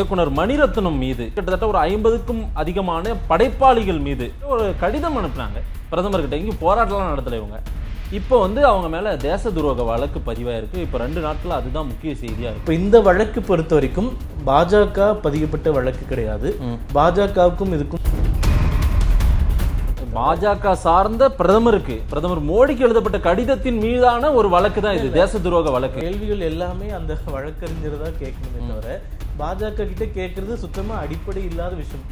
இயக்குனர் மணிரத்னம் மீது கிட்டத்தட்ட ஒரு ஐம்பதுக்கும் அதிகமான படைப்பாளிகள் மீது ஒரு கடிதம் அனுப்புனாங்க பிரதமர்கிட்ட இங்கே போராட்டம்லாம் நடத்தல இவங்க இப்போ வந்து அவங்க மேல தேச துரோக வழக்கு பதிவாயிருக்கு இப்போ ரெண்டு நாட்கள் அதுதான் முக்கிய செய்தியா இருக்கு இப்போ இந்த வழக்கு பொறுத்த வரைக்கும் பாஜக பதியப்பட்ட வழக்கு கிடையாது பாஜகவுக்கும் இதுக்கும் பாஜக சார்ந்த பிரதமருக்கு பிரதமர் மோடிக்கு எழுதப்பட்ட கடிதத்தின் மீதான ஒரு வழக்கு தான் இது தேச துரோக வழக்கு கேள்விகள் எல்லாமே அந்த வழக்கறிஞர் தான் கேட்கணுமே தவிர பாஜக கிட்ட கேட்கறது சுத்தமா அடிப்படை இல்லாத விஷயம்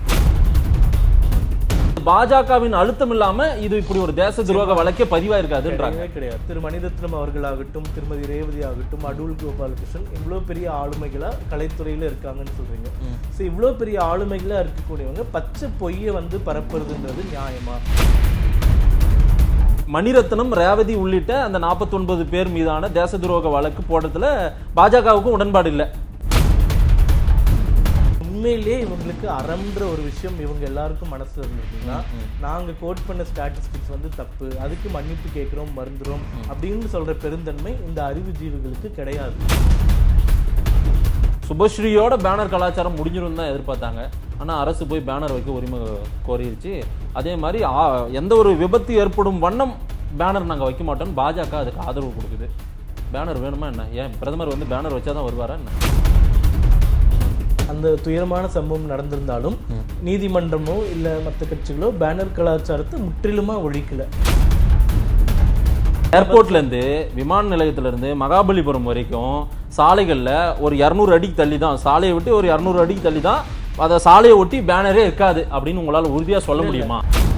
பாஜகவின் அழுத்தம் இல்லாம இது இப்படி ஒரு தேச துரோக வழக்கே பதிவாயிருக்காதுன்றாங்க கிடையவே கிடையாது திரு மணிரத்னம் அவர்களாகட்டும் திருமதி ரேவதி ஆகட்டும் அடூல் கோபாலகிருஷ்ணன் இவ்வளோ பெரிய ஆளுமைகளா கலைத்துறையில இருக்காங்கன்னு சொல்றீங்க ஸோ இவ்வளோ பெரிய ஆளுமைகளா இருக்கக்கூடியவங்க பச்சை பொய்யை வந்து பரப்புறதுன்றது நியாயமா மணிரத்னம் ரேவதி உள்ளிட்ட அந்த 49 பேர் மீதான தேச துரோக வழக்கு போடுறதுல பாஜகவுக்கும் உடன்பாடு இல்லை உண்மையிலேயே இவங்களுக்கு அறம்ன்ற ஒரு விஷயம் இவங்க எல்லாருக்கும் மனசுல இருந்துச்சுன்னா நாங்க கோட் பண்ண ஸ்டாட்டிஸ்டிக்ஸ் வந்து தப்பு அதுக்கு மன்னிப்பு கேட்கிறோம் மருந்துறோம் அப்படின்னு சொல்ற பெருந்தன்மை இந்த அறிவு ஜீவிகளுக்கு கிடையாது சுபஸ்ரீயோட பேனர் கலாச்சாரம் முடிஞ்சிரும் தான் எதிர்பார்த்தாங்க ஆனா அரசு போய் பேனர் வைக்க உரிமை கோரிருச்சு அதே மாதிரி ஆ- எந்த ஒரு விபத்து ஏற்படும் வண்ணம் பேனர் நாங்க வைக்க மாட்டோம் பாஜக அதுக்கு ஆதரவு கொடுக்குது பேனர் வேணுமா என்ன ஏன் பிரதமர் வந்து பேனர் வச்சாதான் வருவாரா என்ன அந்த துயரமான சம்பவம் நடந்திருந்தாலும் நீதிமன்றமோ இல்ல மற்ற கட்சிகளோ பேனர் கலாச்சாரத்தை முற்றிலுமா ஒழிக்கல ஏர்போர்ட்ல இருந்து விமான நிலையத்துல இருந்து மகாபலிபுரம் வரைக்கும் சாலைகள்ல ஒரு இரநூறு அடிக்கு தள்ளி தான் சாலையை விட்டு ஒரு இரநூறு அடிக்கு தள்ளி தான் அதை சாலையை ஒட்டி பேனரே இருக்காது அப்படின்னு உங்களால உறுதியா சொல்ல முடியுமா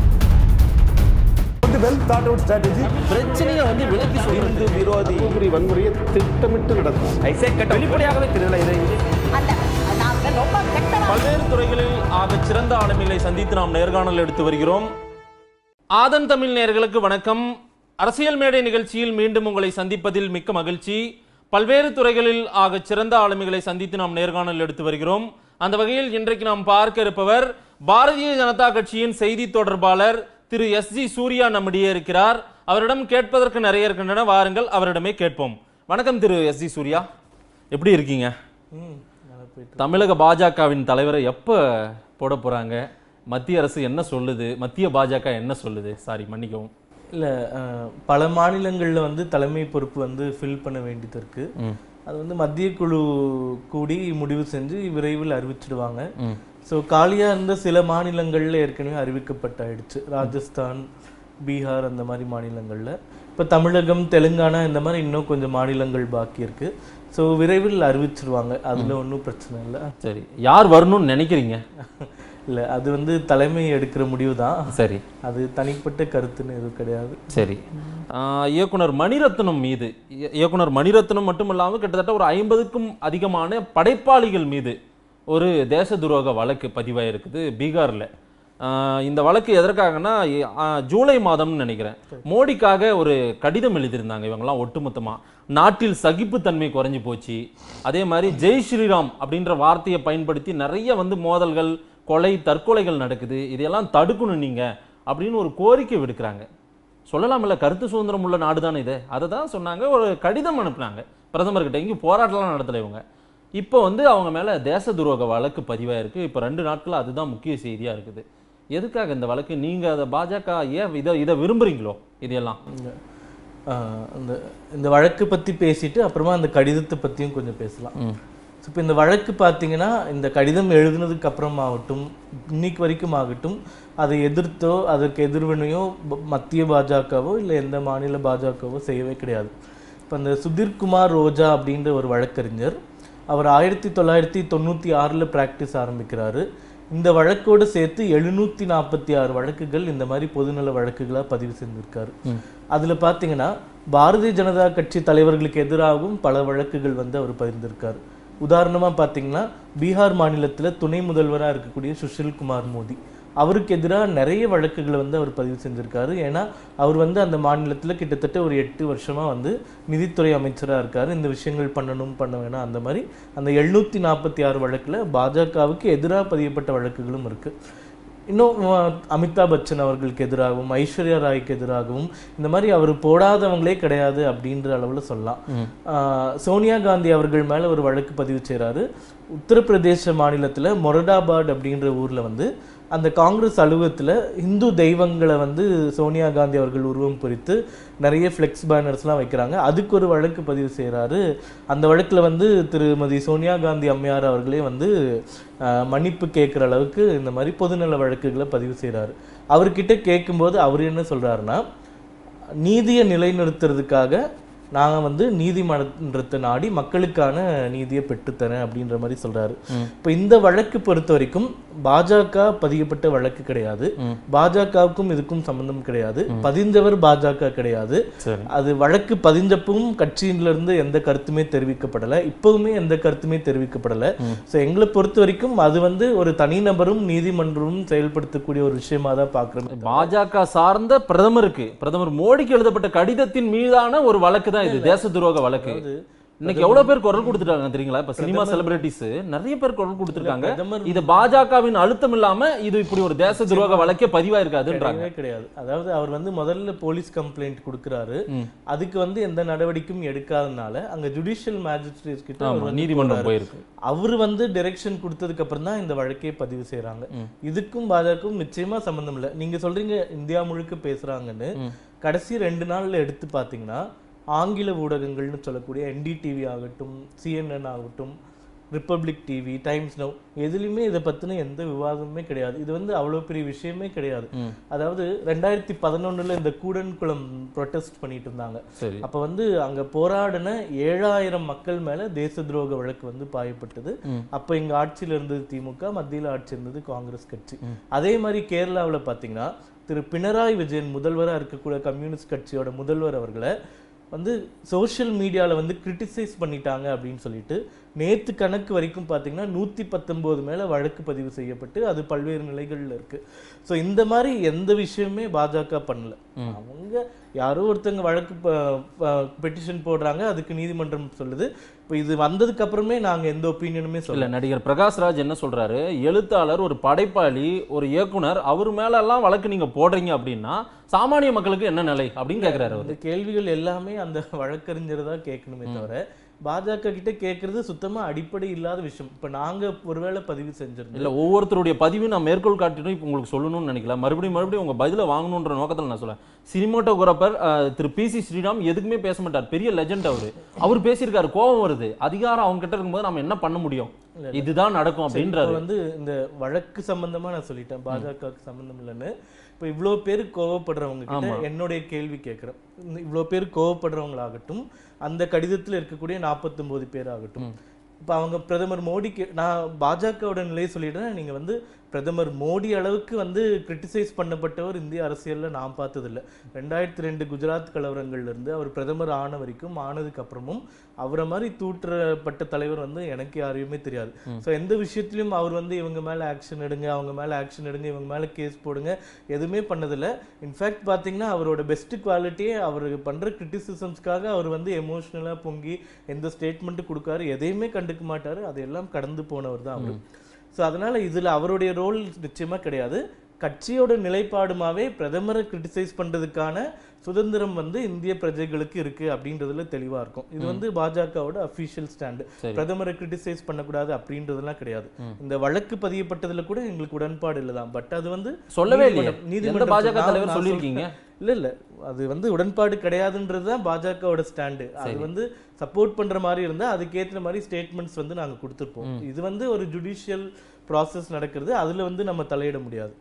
வெல் தாட் அவுட் ஸ்ட்ராட்டஜி பிரச்சனையை வந்து விலக்கி இந்து விரோதி வன்முறை வன்முறையை திட்டமிட்டு நடக்கும் வெளிப்படையாகவே தெரியல இதை அந்த நாங்க ரொம்ப கெட்டவா பல்வேறு துறைகளில் ஆக சிறந்த ஆளுமைகளை சந்தித்து நாம் நேர்காணல் எடுத்து வருகிறோம் ஆதன் தமிழ் நேயர்களுக்கு வணக்கம் அரசியல் மேடை நிகழ்ச்சியில் மீண்டும் உங்களை சந்திப்பதில் மிக்க மகிழ்ச்சி பல்வேறு துறைகளில் ஆக சிறந்த ஆளுமைகளை சந்தித்து நாம் நேர்காணல் எடுத்து வருகிறோம் அந்த வகையில் இன்றைக்கு நாம் பார்க்க இருப்பவர் பாரதிய ஜனதா கட்சியின் செய்தி தொடர்பாளர் திரு எஸ் ஜி சூர்யா நம்மிடையே இருக்கிறார் அவரிடம் கேட்பதற்கு நிறைய இருக்கின்றன வாருங்கள் அவரிடமே கேட்போம் வணக்கம் திரு எஸ் ஜி சூர்யா எப்படி இருக்கீங்க ம், நல்லா போயிட்டு தமிழக பாஜகவின் தலைவரை எப்ப போட போறாங்க மத்திய அரசு என்ன சொல்லுது மத்திய பாஜக என்ன சொல்லுது சாரி மன்னிக்கவும் இல்ல அஹ், பல மாநிலங்கள்ல வந்து தலைமை பொறுப்பு வந்து ஃபில் பண்ண வேண்டியது இருக்கு அது வந்து மத்திய குழு கூடி முடிவு செஞ்சு விரைவில் அறிவிச்சிடுவாங்க ஸோ காலியா இருந்த சில மாநிலங்கள்ல ஏற்கனவே அறிவிக்கப்பட்டாயிடுச்சு ராஜஸ்தான் பீகார் அந்த மாதிரி மாநிலங்கள்ல இப்போ தமிழகம் தெலுங்கானா இந்த மாதிரி இன்னும் கொஞ்சம் மாநிலங்கள் பாக்கி இருக்கு ஸோ விரைவில் அறிவிச்சிடுவாங்க அதுல ஒன்றும் பிரச்சனை இல்லை சரி யார் வரணும்னு நினைக்கிறீங்க இல்ல அது வந்து தலைமை எடுக்கிற முடிவு தான் சரி அது தனிப்பட்ட கருத்துன்னு எதுவும் கிடையாது சரி ஆஹ் இயக்குனர் மணிரத்னம் மீது இய- இயக்குனர் மணிரத்னம் மட்டுமல்லாமல் கிட்டத்தட்ட ஒரு ஐம்பதுக்கும் அதிகமான படைப்பாளிகள் மீது ஒரு தேச துரோக வழக்கு பதிவாயிருக்குது பீகார்ல ஆஹ் இந்த வழக்கு எதற்காகனா இ- ஆஹ் ஜூலை மாதம்னு நினைக்கிறேன் மோடிக்காக ஒரு கடிதம் எழுதியிருந்தாங்க இவங்கெல்லாம் ஒட்டுமொத்தமா நாட்டில் சகிப்புத்தன்மை குறைஞ்சு போச்சு அதே மாதிரி ஜெய் ஸ்ரீராம் அப்படின்ற வார்த்தையை பயன்படுத்தி நிறைய வந்து மோதல்கள் கொலை தற்கொலைகள் நடக்குது இதையெல்லாம் தடுக்கணும் நீங்க அப்படின்னு ஒரு கோரிக்கை விடுக்கிறாங்க சொல்லலாம்ல கருத்து சுதந்திரம் உள்ள நாடு தானே இது அதை தான் சொன்னாங்க ஒரு கடிதம் அனுப்புனாங்க பிரதமர்கிட்ட இங்கே போராட்டம்லாம் நடத்தல இவங்க இப்போ வந்து அவங்க மேல தேச துரோக வழக்கு பதிவாயிருக்கு இப்போ ரெண்டு நாட்கள் அதுதான் முக்கிய செய்தியா இருக்குது எதுக்காக இந்த வழக்கு நீங்க அதை பாஜக ஏன் இதை இதை விரும்புறீங்களோ இதெல்லாம் ஆஹ் அந்த இந்த வழக்கு பத்தி பேசிட்டு அப்புறமா அந்த கடிதத்தை பத்தியும் கொஞ்சம் பேசலாம் ஸோ இப்போ இந்த வழக்கு பார்த்தீங்கன்னா இந்த கடிதம் எழுதுனதுக்கு அப்புறம் ஆகட்டும் இன்னைக்கு வரைக்கும் ஆகட்டும் அதை எதிர்த்தோ அதற்கு எதிர்வினையோ ப- மத்திய பாஜகவோ இல்லை எந்த மாநில பாஜகவோ செய்யவே கிடையாது இப்போ அந்த சுதீர்குமார் ரோஜா அப்படின்ற ஒரு வழக்கறிஞர் அவர் ஆயிரத்தி தொள்ளாயிரத்தி தொண்ணூற்றி ஆறில் ப்ராக்டிஸ் ஆரம்பிக்கிறாரு இந்த வழக்கோடு சேர்த்து எழுநூற்றி நாற்பத்தி ஆறு வழக்குகள் இந்த மாதிரி பொதுநல வழக்குகளாக பதிவு செஞ்சிருக்காரு அதுல பார்த்தீங்கன்னா பாரதிய ஜனதா கட்சி தலைவர்களுக்கு எதிராகவும் பல வழக்குகள் வந்து அவர் பகிர்ந்திருக்காரு உதாரணமா பார்த்தீங்கன்னா பீகார் மாநிலத்துல துணை முதல்வரா இருக்கக்கூடிய சுஷில் குமார் மோடி அவருக்கு எதிராக நிறைய வழக்குகளை வந்து அவர் பதிவு செஞ்சிருக்காரு ஏன்னா அவர் வந்து அந்த மாநிலத்துல கிட்டத்தட்ட ஒரு எட்டு வருஷமா வந்து நிதித்துறை அமைச்சரா இருக்காரு இந்த விஷயங்கள் பண்ணணும் பண்ண வேணாம் அந்த மாதிரி அந்த எழுநூத்தி நாற்பத்தி ஆறு வழக்குல பாஜகவுக்கு எதிராக பதியப்பட்ட வழக்குகளும் இருக்கு இன்னும் அஹ், அமிதாப் பச்சன் அவர்களுக்கு எதிராகவும் ஐஸ்வர்யா ராய்க்கு எதிராகவும் இந்த மாதிரி அவர் போடாதவங்களே கிடையாது அப்படின்ற அளவில் சொல்லலாம் அஹ், சோனியா காந்தி அவர்கள் மேல ஒரு வழக்கு பதிவு செய்றாரு உத்தரப்பிரதேச மாநிலத்துல மொரடாபாத் அப்படின்ற ஊர்ல வந்து அந்த காங்கிரஸ் அலுவலகத்துல இந்து தெய்வங்களை வந்து சோனியா காந்தி அவர்கள் உருவம் பொறித்து நிறைய ஃப்ளெக்ஸ் பேனர்ஸ்லாம் வைக்கிறாங்க அதுக்கு ஒரு வழக்கு பதிவு செய்றாரு அந்த வழக்குல வந்து திருமதி சோனியா காந்தி அம்மையார் அவர்களே வந்து அஹ், மன்னிப்பு கேட்குற அளவுக்கு இந்த மாதிரி பொதுநல வழக்குகளை பதிவு செய்றாரு அவர்கிட்ட கேட்கும்போது அவர் என்ன சொல்றாருன்னா நீதியை நிலைநிறுத்துறதுக்காக நான் வந்து நீதிமன்றத்தை நாடி மக்களுக்கான நீதியை பெற்றுத்தரேன் அப்படின்ற மாதிரி சொல்றாரு இப்போ இந்த வழக்கு பொறுத்த வரைக்கும் பாஜக பதியப்பட்ட வழக்கு கிடையாது பாஜகவுக்கும் இதுக்கும் சம்பந்தம் கிடையாது பதிந்தவர் பாஜக கிடையாது சரி அது வழக்கு பதிஞ்சப்பவும் கட்சியில இருந்து எந்த கருத்துமே தெரிவிக்கப்படல இப்பவுமே எந்த கருத்துமே தெரிவிக்கப்படல சோ எங்களை பொறுத்த வரைக்கும் அது வந்து ஒரு தனிநபரும் நீதிமன்றமும் செயல்படுத்தக்கூடிய ஒரு விஷயமா தான் பாக்குறோம் பாஜக சார்ந்த பிரதமருக்கு பிரதமர் மோடிக்கு எழுதப்பட்ட கடிதத்தின் மீதான ஒரு வழக்கு தான் இது தேச துரோக வழக்கு இன்னைக்கு எவ்வளவு பேர் குரல் கொடுத்துட்டாங்க தெரியுங்களா இப்ப சினிமா செலிபிரிட்டிஸ் நிறைய பேர் குரல் கொடுத்துருக்காங்க பிரதமர் இது பாஜகவின் அழுத்தம் இல்லாம இது இப்படி ஒரு தேச துரோக வழக்கே பதிவாயிருக்காதுன்றாங்க கிடையவே கிடையாது அதாவது அவர் வந்து முதல்ல போலீஸ் கம்ப்ளைண்ட் கொடுக்குறாரு அதுக்கு வந்து எந்த நடவடிக்கையும் எடுக்காதனால அங்க ஜுடிஷியல் மேஜிஸ்ட்ரேட் கிட்ட அவர் ஆமா வந்து நீதிமன்றம் போறாரு. போயிருக்கு அவர் வந்து டைரக்ஷன் கொடுத்ததுக்கு அப்புறம் தான் இந்த வழக்கே பதிவு செய்றாங்க இதுக்கும் பாஜகவும் நிச்சயமா சம்பந்தம் இல்லை நீங்க சொல்றீங்க இந்தியா முழுக்க பேசுறாங்கன்னு கடைசி ரெண்டு நாள்ல எடுத்து பாத்தீங்கன்னா ஆங்கில ஊடகங்கள்னு சொல்லக்கூடிய என்டிடிவி ஆகட்டும் சிஎன்என் ஆகட்டும் ரிப்பப்ளிக் டிவி டைம்ஸ் நவ் எதுலையுமே இதை பத்தின எந்த விவாதமுமே கிடையாது இது வந்து அவ்வளவு பெரிய விஷயமே கிடையாது அதாவது ரெண்டாயிரத்தி பதினொன்னுல இந்த கூடன்குளம் ப்ரொட்டஸ்ட் பண்ணிட்டு இருந்தாங்க சரி அப்ப வந்து அங்க போராடின ஏழாயிரம் மக்கள் மேல தேச துரோக வழக்கு வந்து பாயப்பட்டது அப்ப இங்க ஆட்சியில இருந்தது திமுக மத்தியில ஆட்சி இருந்தது காங்கிரஸ் கட்சி அதே மாதிரி கேரளாவுல பாத்தீங்கன்னா திரு பினராயி விஜயன் முதல்வரா இருக்கக்கூடிய கம்யூனிஸ்ட் கட்சியோட முதல்வர் அவர்களை வந்து சோஷியல் மீடியால வந்து கிரிட்டிசைஸ் பண்ணிட்டாங்க அப்படின்னு சொல்லிட்டு நேத்து கணக்கு வரைக்கும் பாத்தீங்கன்னா நூத்தி பத்தொன்பது மேல வழக்கு பதிவு செய்யப்பட்டு அது பல்வேறு நிலைகள்ல இருக்கு சோ இந்த மாதிரி எந்த விஷயமே பாஜக பண்ணல அவங்க யாரோ ஒருத்தங்க வழக்கு பெட்டிஷன் போடுறாங்க அதுக்கு நீதிமன்றம் சொல்லுது இப்போ இது வந்ததுக்கு அப்புறமே நாங்க எந்த ஒப்பீனியனுமே இல்ல சொல்ல நடிகர் பிரகாஷ்ராஜ் என்ன சொல்றாரு எழுத்தாளர் ஒரு படைப்பாளி ஒரு இயக்குனர் அவர் மேல எல்லாம் வழக்கு நீங்க போடுறீங்க அப்படின்னா சாமானிய மக்களுக்கு என்ன நிலை அப்படின்னு கேக்குறாரு அவர் இந்த கேள்விகள் எல்லாமே அந்த வழக்கறிஞர் தான் கேட்கணுமே தவிர பாஜக கிட்ட கேட்கறது சுத்தமா அடிப்படை இல்லாத விஷயம் இப்ப நாங்க ஒருவேளை பதிவு செஞ்சிருந்தோம் இல்ல ஒவ்வொருத்தருடைய பதிவையும் நான் மேற்கோள் காட்டிடும் இப்போ உங்களுக்கு சொல்லணும்னு நினைக்கல மறுபடியும் மறுபடியும் உங்க பதில வாங்கணுன்ற நோக்கத்துல நான் சொல்றேன் சினிமாட்டோகிராஃபர் திரு பி சி ஸ்ரீராம் எதுக்குமே பேச மாட்டார் பெரிய லெஜெண்ட் அவரு அவர் பேசியிருக்காரு கோபம் வருது அதிகாரம் அவங்க கிட்ட இருக்கும்போது நம்ம என்ன பண்ண முடியும் இதுதான் நடக்கும் இப்ப அப்படின்றாரு வந்து இந்த வழக்கு சம்பந்தமா நான் சொல்லிட்டேன் பாஜகவுக்கு சம்பந்தம் இல்லைன்னு இப்ப இவ்வளவு பேர் கோவப்படுறவங்க கிட்ட என்னுடைய கேள்வி கேட்கிறேன் இந்த இவ்வளவு பேர் கோவப்படுறவங்களாகட்டும் அந்த கடிதத்துல இருக்கக்கூடிய 49 பேர் ஆகட்டும் இப்ப அவங்க பிரதமர் மோடிக்கு நான் பாஜகவோட நிலையை சொல்லிடுறேன் நீங்க வந்து பிரதமர் மோடி அளவுக்கு வந்து கிரிட்டிசைஸ் பண்ணப்பட்டவர் இந்திய அரசியல்ல நான் பார்த்ததில்ல ரெண்டாயிரத்தி ரெண்டு குஜராத் கலவரங்கள்ல இருந்து அவர் பிரதமர் ஆன வரைக்கும் ஆனதுக்கு அப்புறமும் அவரை மாதிரி தூற்றப்பட்ட தலைவர் வந்து எனக்கு யாரையுமே தெரியாது ஸோ எந்த விஷயத்திலும் அவர் வந்து இவங்க மேல ஆக்ஷன் எடுங்க அவங்க மேல ஆக்ஷன் எடுங்க இவங்க மேல கேஸ் போடுங்க எதுவுமே பண்ணதில்ல இன்ஃபேக்ட் பாத்தீங்கன்னா அவரோட பெஸ்ட் குவாலிட்டியே அவர் பண்ற கிரிட்டிசிசம்ஸ்க்காக அவர் வந்து எமோஷ்னலா பொங்கி எந்த ஸ்டேட்மெண்ட் கொடுக்காரு எதையுமே கண்டுக்க மாட்டாரு அதையெல்லாம் கடந்து போனவர் தான் அவரு ஸோ அதனால இதுல அவருடைய ரோல் நிச்சயமா கிடையாது கட்சியோட நிலைப்பாடுமாவே பிரதமரை கிரிட்டிசைஸ் பண்றதுக்கான சுதந்திரம் வந்து இந்திய பிரஜைகளுக்கு இருக்கு அப்படின்றதுல தெளிவா இருக்கும் இது வந்து பாஜகவோட அபிஷியல் ஸ்டாண்டு சரி. பிரதமரை கிரிட்டிசைஸ் பண்ணக்கூடாது அப்படின்றதெல்லாம் கிடையாது இந்த வழக்கு பதியப்பட்டதுல கூட எங்களுக்கு உடன்பாடு இல்லதான் பட் அது வந்து சொல்லவே இல்லையே நீதிமன்றம்- எந்த நீதிமன்றம் பாஜக நான்- தலைவர் நான் சொல்லியிருக்கீங்க சொல்றேன். இல்ல இல்ல அது வந்து உடன்பாடு கிடையாதுன்றது தான் பாஜகவோட ஸ்டாண்டு அது வந்து சப்போர்ட் பண்ற மாதிரி இருந்தா அதுக்கேற்ற மாதிரி ஸ்டேட்மெண்ட்ஸ் வந்து நாங்க கொடுத்துருப்போம் இது வந்து ஒரு ஜுடிஷியல் ப்ராசஸ் நடக்கிறது அதுல வந்து நம்ம தலையிட முடியாது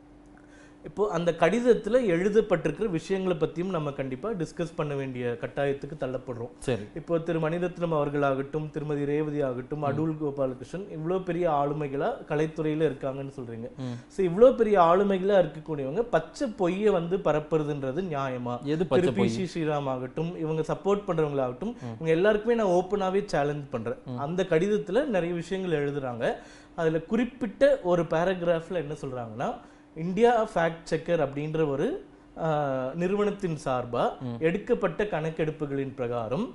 இப்போ அந்த கடிதத்துல எழுதப்பட்டிருக்கிற விஷயங்களை பத்தியும் நம்ம கண்டிப்பா டிஸ்கஸ் பண்ண வேண்டிய கட்டாயத்துக்கு தள்ளப்படுறோம் சரி இப்போ திரு மணிரத்னம் அவர்களாகட்டும் திருமதி ரேவதி ஆகட்டும் அடூல் கோபாலகிருஷ்ணன் இவ்வளோ பெரிய ஆளுமைகளா கலைத்துறையில இருக்காங்கன்னு சொல்றீங்க ஸோ இவ்வளோ பெரிய ஆளுமைகளா இருக்கக்கூடியவங்க பச்சை பொய்யை வந்து பரப்புறதுன்றது நியாயமா எது திரு பச்சை பி பொய் சி ஸ்ரீராம் ஆகட்டும் இவங்க சப்போர்ட் பண்றவங்களாகட்டும் இவங்க எல்லாருக்குமே நான் ஓப்பனாவே சேலஞ்ச் பண்றேன் அந்த கடிதத்துல நிறைய விஷயங்கள் எழுதுறாங்க அதுல குறிப்பிட்ட ஒரு பேராகிராஃப்ல என்ன சொல்றாங்கன்னா இந்தியா ஃபேக்ட் செக்கர் அப்படின்ற ஒரு ஆஹ், நிறுவனத்தின் சார்பா எடுக்கப்பட்ட கணக்கெடுப்புகளின் பிரகாரம்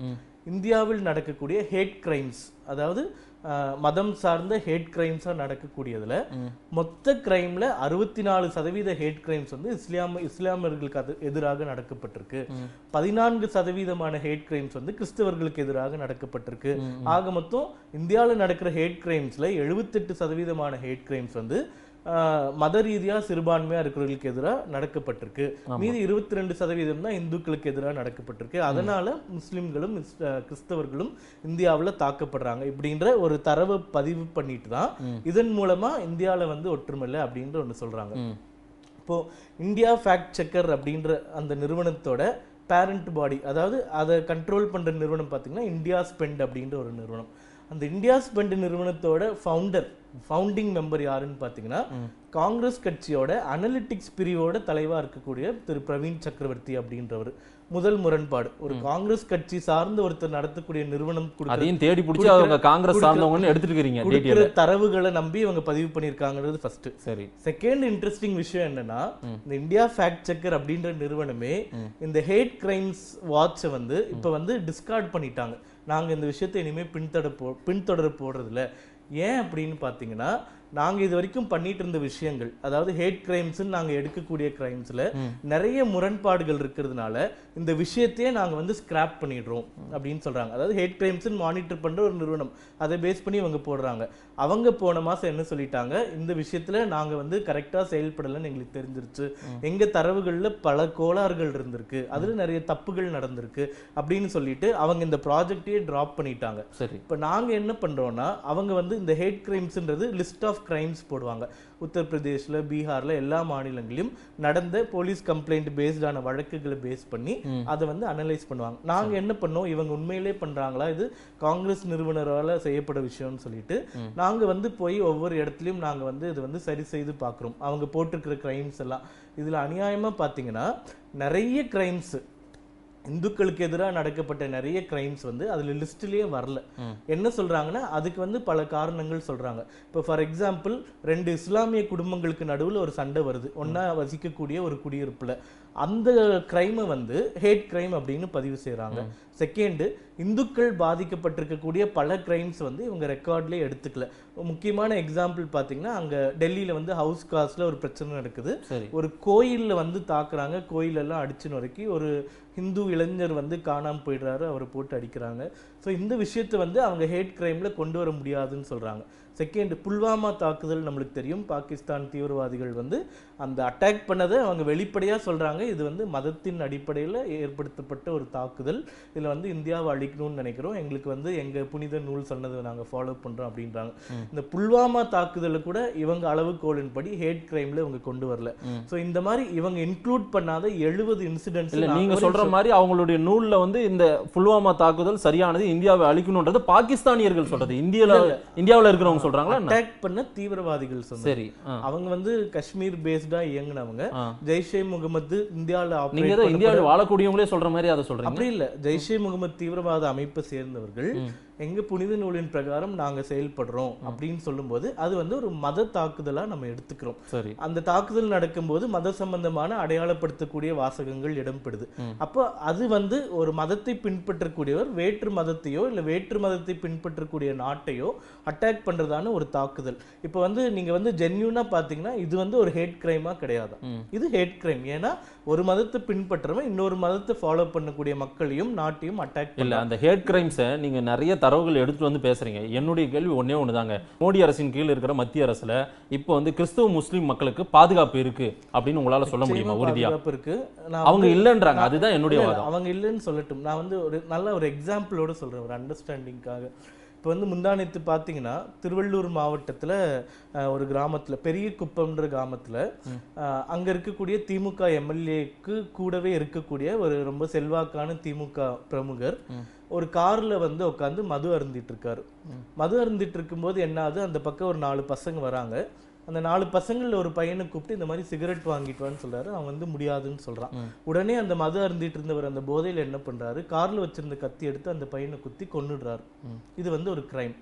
இந்தியாவில் நடக்கக்கூடிய ஹேட் கிரைம்ஸ் அதாவது அஹ், மதம் சார்ந்த ஹேட் கிரைம்ஸாக நடக்கக்கூடியதுல மொத்த கிரைம்ல அறுபத்தி நாலு சதவீத ஹேட் கிரைம்ஸ் வந்து இஸ்லாம இஸ்லாமியர்களுக்கு அது எதிராக நடக்கப்பட்டிருக்கு பதினான்கு சதவீதமான ஹேட் கிரைம்ஸ் வந்து கிறிஸ்தவர்களுக்கு எதிராக நடக்கப்பட்டிருக்கு ஆக மொத்தம் இந்தியாவில் நடக்கிற ஹேட் கிரைம்ஸ்ல எழுபத்தெட்டு சதவீதமான ஹேட் கிரைம்ஸ் வந்து ஆஹ், மத ரீதியா சிறுபான்மையா இருக்கிறவர்களுக்கு எதிராக நடக்கப்பட்டிருக்கு மீதி இருபத்தி ரெண்டு சதவீதம் தான் இந்துக்களுக்கு எதிராக நடக்கப்பட்டிருக்கு அதனால முஸ்லிம்களும் இஸ்- ஆஹ், கிறிஸ்தவர்களும் இந்தியாவுல தாக்கப்படுறாங்க இப்படின்ற ஒரு தரவை பதிவு பண்ணிட்டு தான் இதன் மூலமா இந்தியால வந்து ஒற்றுமை இல்லை அப்படின்ற ஒண்ணு சொல்றாங்க இப்போ இந்தியா ஃபேக்ட் செக்கர் அப்படின்ற அந்த நிறுவனத்தோட பேரண்ட் பாடி அதாவது அதை கண்ட்ரோல் பண்ற நிறுவனம் பார்த்தீங்கன்னா இந்தியா ஸ்பெண்ட் அப்படின்ற ஒரு நிறுவனம் அந்த இந்தியா ஸ்பெண்ட் நிறுவனத்தோட ஃபவுண்டர் ஃபவுண்டிங் மெம்பர் யாருன்னு பார்த்தீங்கன்னா காங்கிரஸ் கட்சியோட அனலிட்டிக்ஸ் பிரிவோட தலைவா இருக்கக்கூடிய திரு பிரவீன் சக்கரவர்த்தி அப்படின்றவர் முதல் முரண்பாடு ஒரு காங்கிரஸ் கட்சி சார்ந்த ஒருத்தர் நடத்தக்கூடிய நிறுவனம் கொடுக்கிற- அதையும் தேடி பிடிச்சி கொடுக்கிற- அவங்க காங்கிரஸ் கொடுக்கிற- சார்ந்தவங்கன்னு எடுத்துட்டு இருக்கிறீங்க கொடுக்கிற டீட்டெயில் தரவுகளை நம்பி இவங்க பதிவு பண்ணியிருக்காங்கிறது ஃபர்ஸ்ட் சரி செகண்ட் இன்ட்ரெஸ்டிங் விஷயம் என்னன்னா இந்த இந்தியா ஃபேக்ட் செக்கர் அப்படின்ற நிறுவனமே இந்த ஹேட் கிரைம்ஸ் வாட்சை வந்து இப்போ வந்து டிஸ்கார்ட் பண்ணிட்டாங்க நாங்க இந்த விஷயத்தை இனிமே பின்தொடர போ பின்தொடர போடுறது இல்ல ஏன் அப்படின்னு பார்த்தீங்கன்னா நாங்க இது வரைக்கும் பண்ணிட்டு இருந்த விஷயங்கள் அதாவது ஹேட் கிரைம்ஸ் நாங்க எடுக்கக்கூடிய கிரைம்ஸ்ல நிறைய முரண்பாடுகள் இருக்கிறதுனால இந்த விஷயத்தையே நாங்க வந்து ஸ்கிராப் பண்ணிடுறோம் அப்படின்னு சொல்றாங்க அதாவது ஹேட் கிரைம்ஸ் மானிட்டர் பண்ற ஒரு நிறுவனம் அதை பேஸ் பண்ணி இவங்க போடுறாங்க அவங்க போன மாசம் என்ன சொல்லிட்டாங்க இந்த விஷயத்துல நாங்க வந்து கரெக்டா செயல்படலைன்னு எங்களுக்கு தெரிஞ்சிருச்சு எங்க தரவுகள்ல பல கோளாறுகள் இருந்திருக்கு அதுல நிறைய தப்புகள் நடந்திருக்கு அப்படின்னு சொல்லிட்டு அவங்க இந்த ப்ராஜெக்டையே டிராப் பண்ணிட்டாங்க சரி இப்போ நாங்க என்ன பண்றோம்னா அவங்க வந்து இந்த ஹேட் கிரைம்ஸ்ன்றது லிஸ்ட் ஆஃப் கிரைம்ஸ் போடுவாங்க உத்தரப்பிரதேஷ்ல பீகார்ல எல்லா மாநிலங்களிலும் நடந்த போலீஸ் கம்ப்ளைண்ட் பேஸ்டான வழக்குகளை பேஸ் பண்ணி அதை வந்து அனலைஸ் பண்ணுவாங்க நாங்க என்ன பண்ணோம் இவங்க உண்மையிலே பண்றாங்களா இது காங்கிரஸ் நிறுவனரால செய்யப்பட விஷயம்னு சொல்லிட்டு நாங்க வந்து போய் ஒவ்வொரு இடத்துலயும் நாங்க வந்து இது வந்து சரி செய்து பார்க்குறோம் அவங்க போட்டிருக்கிற கிரைம்ஸ் எல்லாம் இதுல அநியாயமா பாத்தீங்கன்னா நிறைய கிரைம்ஸ் இந்துக்களுக்கு எதிராக நடக்கப்பட்ட நிறைய கிரைம்ஸ் வந்து அதுல லிஸ்ட்லயே வரல என்ன சொல்றாங்கன்னா அதுக்கு வந்து பல காரணங்கள் சொல்றாங்க இப்போ ஃபார் எக்ஸாம்பிள் ரெண்டு இஸ்லாமிய குடும்பங்களுக்கு நடுவுல ஒரு சண்டை வருது ஒண்ணா வசிக்கக்கூடிய ஒரு குடியிருப்புல அந்த கிரைமை வந்து ஹேட் கிரைம் அப்படின்னு பதிவு செய்றாங்க செகண்ட் இந்துக்கள் பாதிக்கப்பட்டிருக்கக்கூடிய பல கிரைம்ஸ் வந்து இவங்க ரெக்கார்ட்லயே எடுத்துக்கல முக்கியமான எக்ஸாம்பிள் பாத்தீங்கன்னா அங்க டெல்லியில வந்து ஹவுஸ் காஸ்ட்ல ஒரு பிரச்சனை நடக்குது சரி ஒரு கோயில்ல வந்து தாக்குறாங்க கோயில் எல்லாம் அடிச்சு நொறுக்கி ஒரு ஹிந்து இளைஞர் வந்து காணாம போயிடுறாரு அவரை போட்டு அடிக்கிறாங்க ஸோ இந்த விஷயத்தை வந்து அவங்க ஹேட் கிரைம்ல கொண்டு வர முடியாதுன்னு சொல்றாங்க செகண்ட் புல்வாமா தாக்குதல் நம்மளுக்கு தெரியும் பாகிஸ்தான் தீவிரவாதிகள் வந்து அந்த அட்டாக் பண்ணதை அவங்க வெளிப்படையா சொல்றாங்க இது வந்து மதத்தின் அடிப்படையில் ஏற்படுத்தப்பட்ட ஒரு தாக்குதல் இதுல வந்து இந்தியாவை அழிக்கணும்னு நினைக்கிறோம் எங்களுக்கு வந்து எங்க புனித நூல் சொன்னதை நாங்க ஃபாலோ பண்றோம் அப்படின்றாங்க இந்த புல்வாமா தாக்குதலை கூட இவங்க அளவுகோலின்படி ஹேட் கிரைம்ல இவங்க கொண்டு வரல சோ இந்த மாதிரி இவங்க இன்க்ளூட் பண்ணாத எழுபது இன்சிடென்ட்ஸ் இல்ல நீங்க சொல்ற மாதிரி அவங்களுடைய நூல்ல வந்து இந்த புல்வாமா தாக்குதல் சரியானது இந்தியாவை அழிக்கணும்ன்றது பாகிஸ்தானியர்கள் சொல்றது இந்தியால இந்தியாவுல இருக்கிறவங்க சொல்றாங்களா என்ன அட்டாக் பண்ண தீவிரவாதிகள் சொன்னாங்க சரி ஆ. அவங்க வந்து காஷ்மீர் பேஸ்டா இயங்குனவங்க ஆ. ஜெய்ஷே முகமது இந்தியால நீங்க operate ஏதோ பண்ண- இந்தியாவில் வாழக்கூடியவங்களே சொல்ற மாதிரி அதை சொல்றீங்க அப்படி இல்ல ஜெய்ஷே முகமது தீவிரவாத அமைப்பை சேர்ந்தவர்கள் எங்க புனித நூலின் பிரகாரம் நாங்க செயல்படுறோம் அப்படின்னு சொல்லும்போது அது வந்து ஒரு மத தாக்குதலா நம்ம எடுத்துக்கிறோம் சரி அந்த தாக்குதல் நடக்கும்போது மத சம்பந்தமான அடையாளப்படுத்தக்கூடிய வாசகங்கள் இடம்பெறுது அப்போ அது வந்து ஒரு மதத்தை பின்பற்றக்கூடியவர் வேற்று மதத்தையோ இல்ல வேற்று மதத்தை பின்பற்றக்கூடிய நாட்டையோ அட்டாக் பண்றதான ஒரு தாக்குதல் இப்போ வந்து நீங்க வந்து ஜென்யூனா பாத்தீங்கன்னா இது வந்து ஒரு ஹேட் கிரைமா கிடையாது இது ஹேட் கிரைம் ஏன்னா ஒரு மதத்தை பின்பற்றவன் இன்னொரு மதத்தை ஃபாலோ பண்ணக்கூடிய மக்களையும் நாட்டையும் அட்டாக் இல்ல அந்த ஹேட் கிரைம்ஸை நீங்க நிறைய தரவுகள் எடுத்துட்டு வந்து பேசுறீங்க என்னுடைய கேள்வி ஒண்ணே ஒண்ணுதாங்க மோடி அரசின் கீழ் இருக்கிற மத்திய அரசுல இப்போ வந்து கிறிஸ்துவ முஸ்லிம் மக்களுக்கு பாதுகாப்பு இருக்கு அப்படின்னு உங்களால சொல்ல முடியுமா உறுதியா பாதுகாப்பு இருக்கு நான் அவங்க வந்து- இல்லைன்றாங்க அதுதான் என்னுடைய இல்ல, இல்ல, வாதம் அவங்க இல்லைன்னு சொல்லட்டும் நான் வந்து ஒரு நல்ல ஒரு எக்ஸாம்பிளோட சொல்றேன் ஒரு அண்டர்ஸ்டாண்டிங்காக இப்போ வந்து முந்தானத்து பார்த்தீங்கன்னா திருவள்ளூர் மாவட்டத்துல அஹ், ஒரு கிராமத்துல பெரிய குப்பம்ன்ற கிராமத்துல அஹ், அங்க இருக்கக்கூடிய திமுக எம்எல்ஏக்கு கூடவே இருக்கக்கூடிய ஒரு ரொம்ப செல்வாக்கான திமுக பிரமுகர் ஒரு கார்ல வந்து உட்காந்து மது அருந்திட்டு இருக்காரு மது அருந்திட்டு இருக்கும்போது என்ன ஆகுது அந்த பக்கம் ஒரு நாலு பசங்க வராங்க அந்த நாலு பசங்கள்ல ஒரு பையனை கூப்பிட்டு இந்த மாதிரி சிகரெட் வாங்கிட்டு வான்னு சொல்றாரு அவன் வந்து முடியாதுன்னு சொல்றான் உடனே அந்த மது அருந்திட்டு இருந்தவர் அந்த போதையில என்ன பண்றாரு கார்ல வச்சிருந்த கத்தி எடுத்து அந்த பையனை குத்தி கொன்னுடுறாரு இது வந்து ஒரு கிரைம்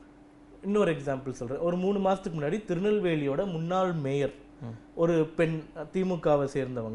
இன்னொரு எக்ஸாம்பிள் சொல்றேன் ஒரு மூணு மாசத்துக்கு முன்னாடி திருநெல்வேலியோட முன்னாள் மேயர் ஒரு பெண் திமுகவை சேர்ந்தவங்க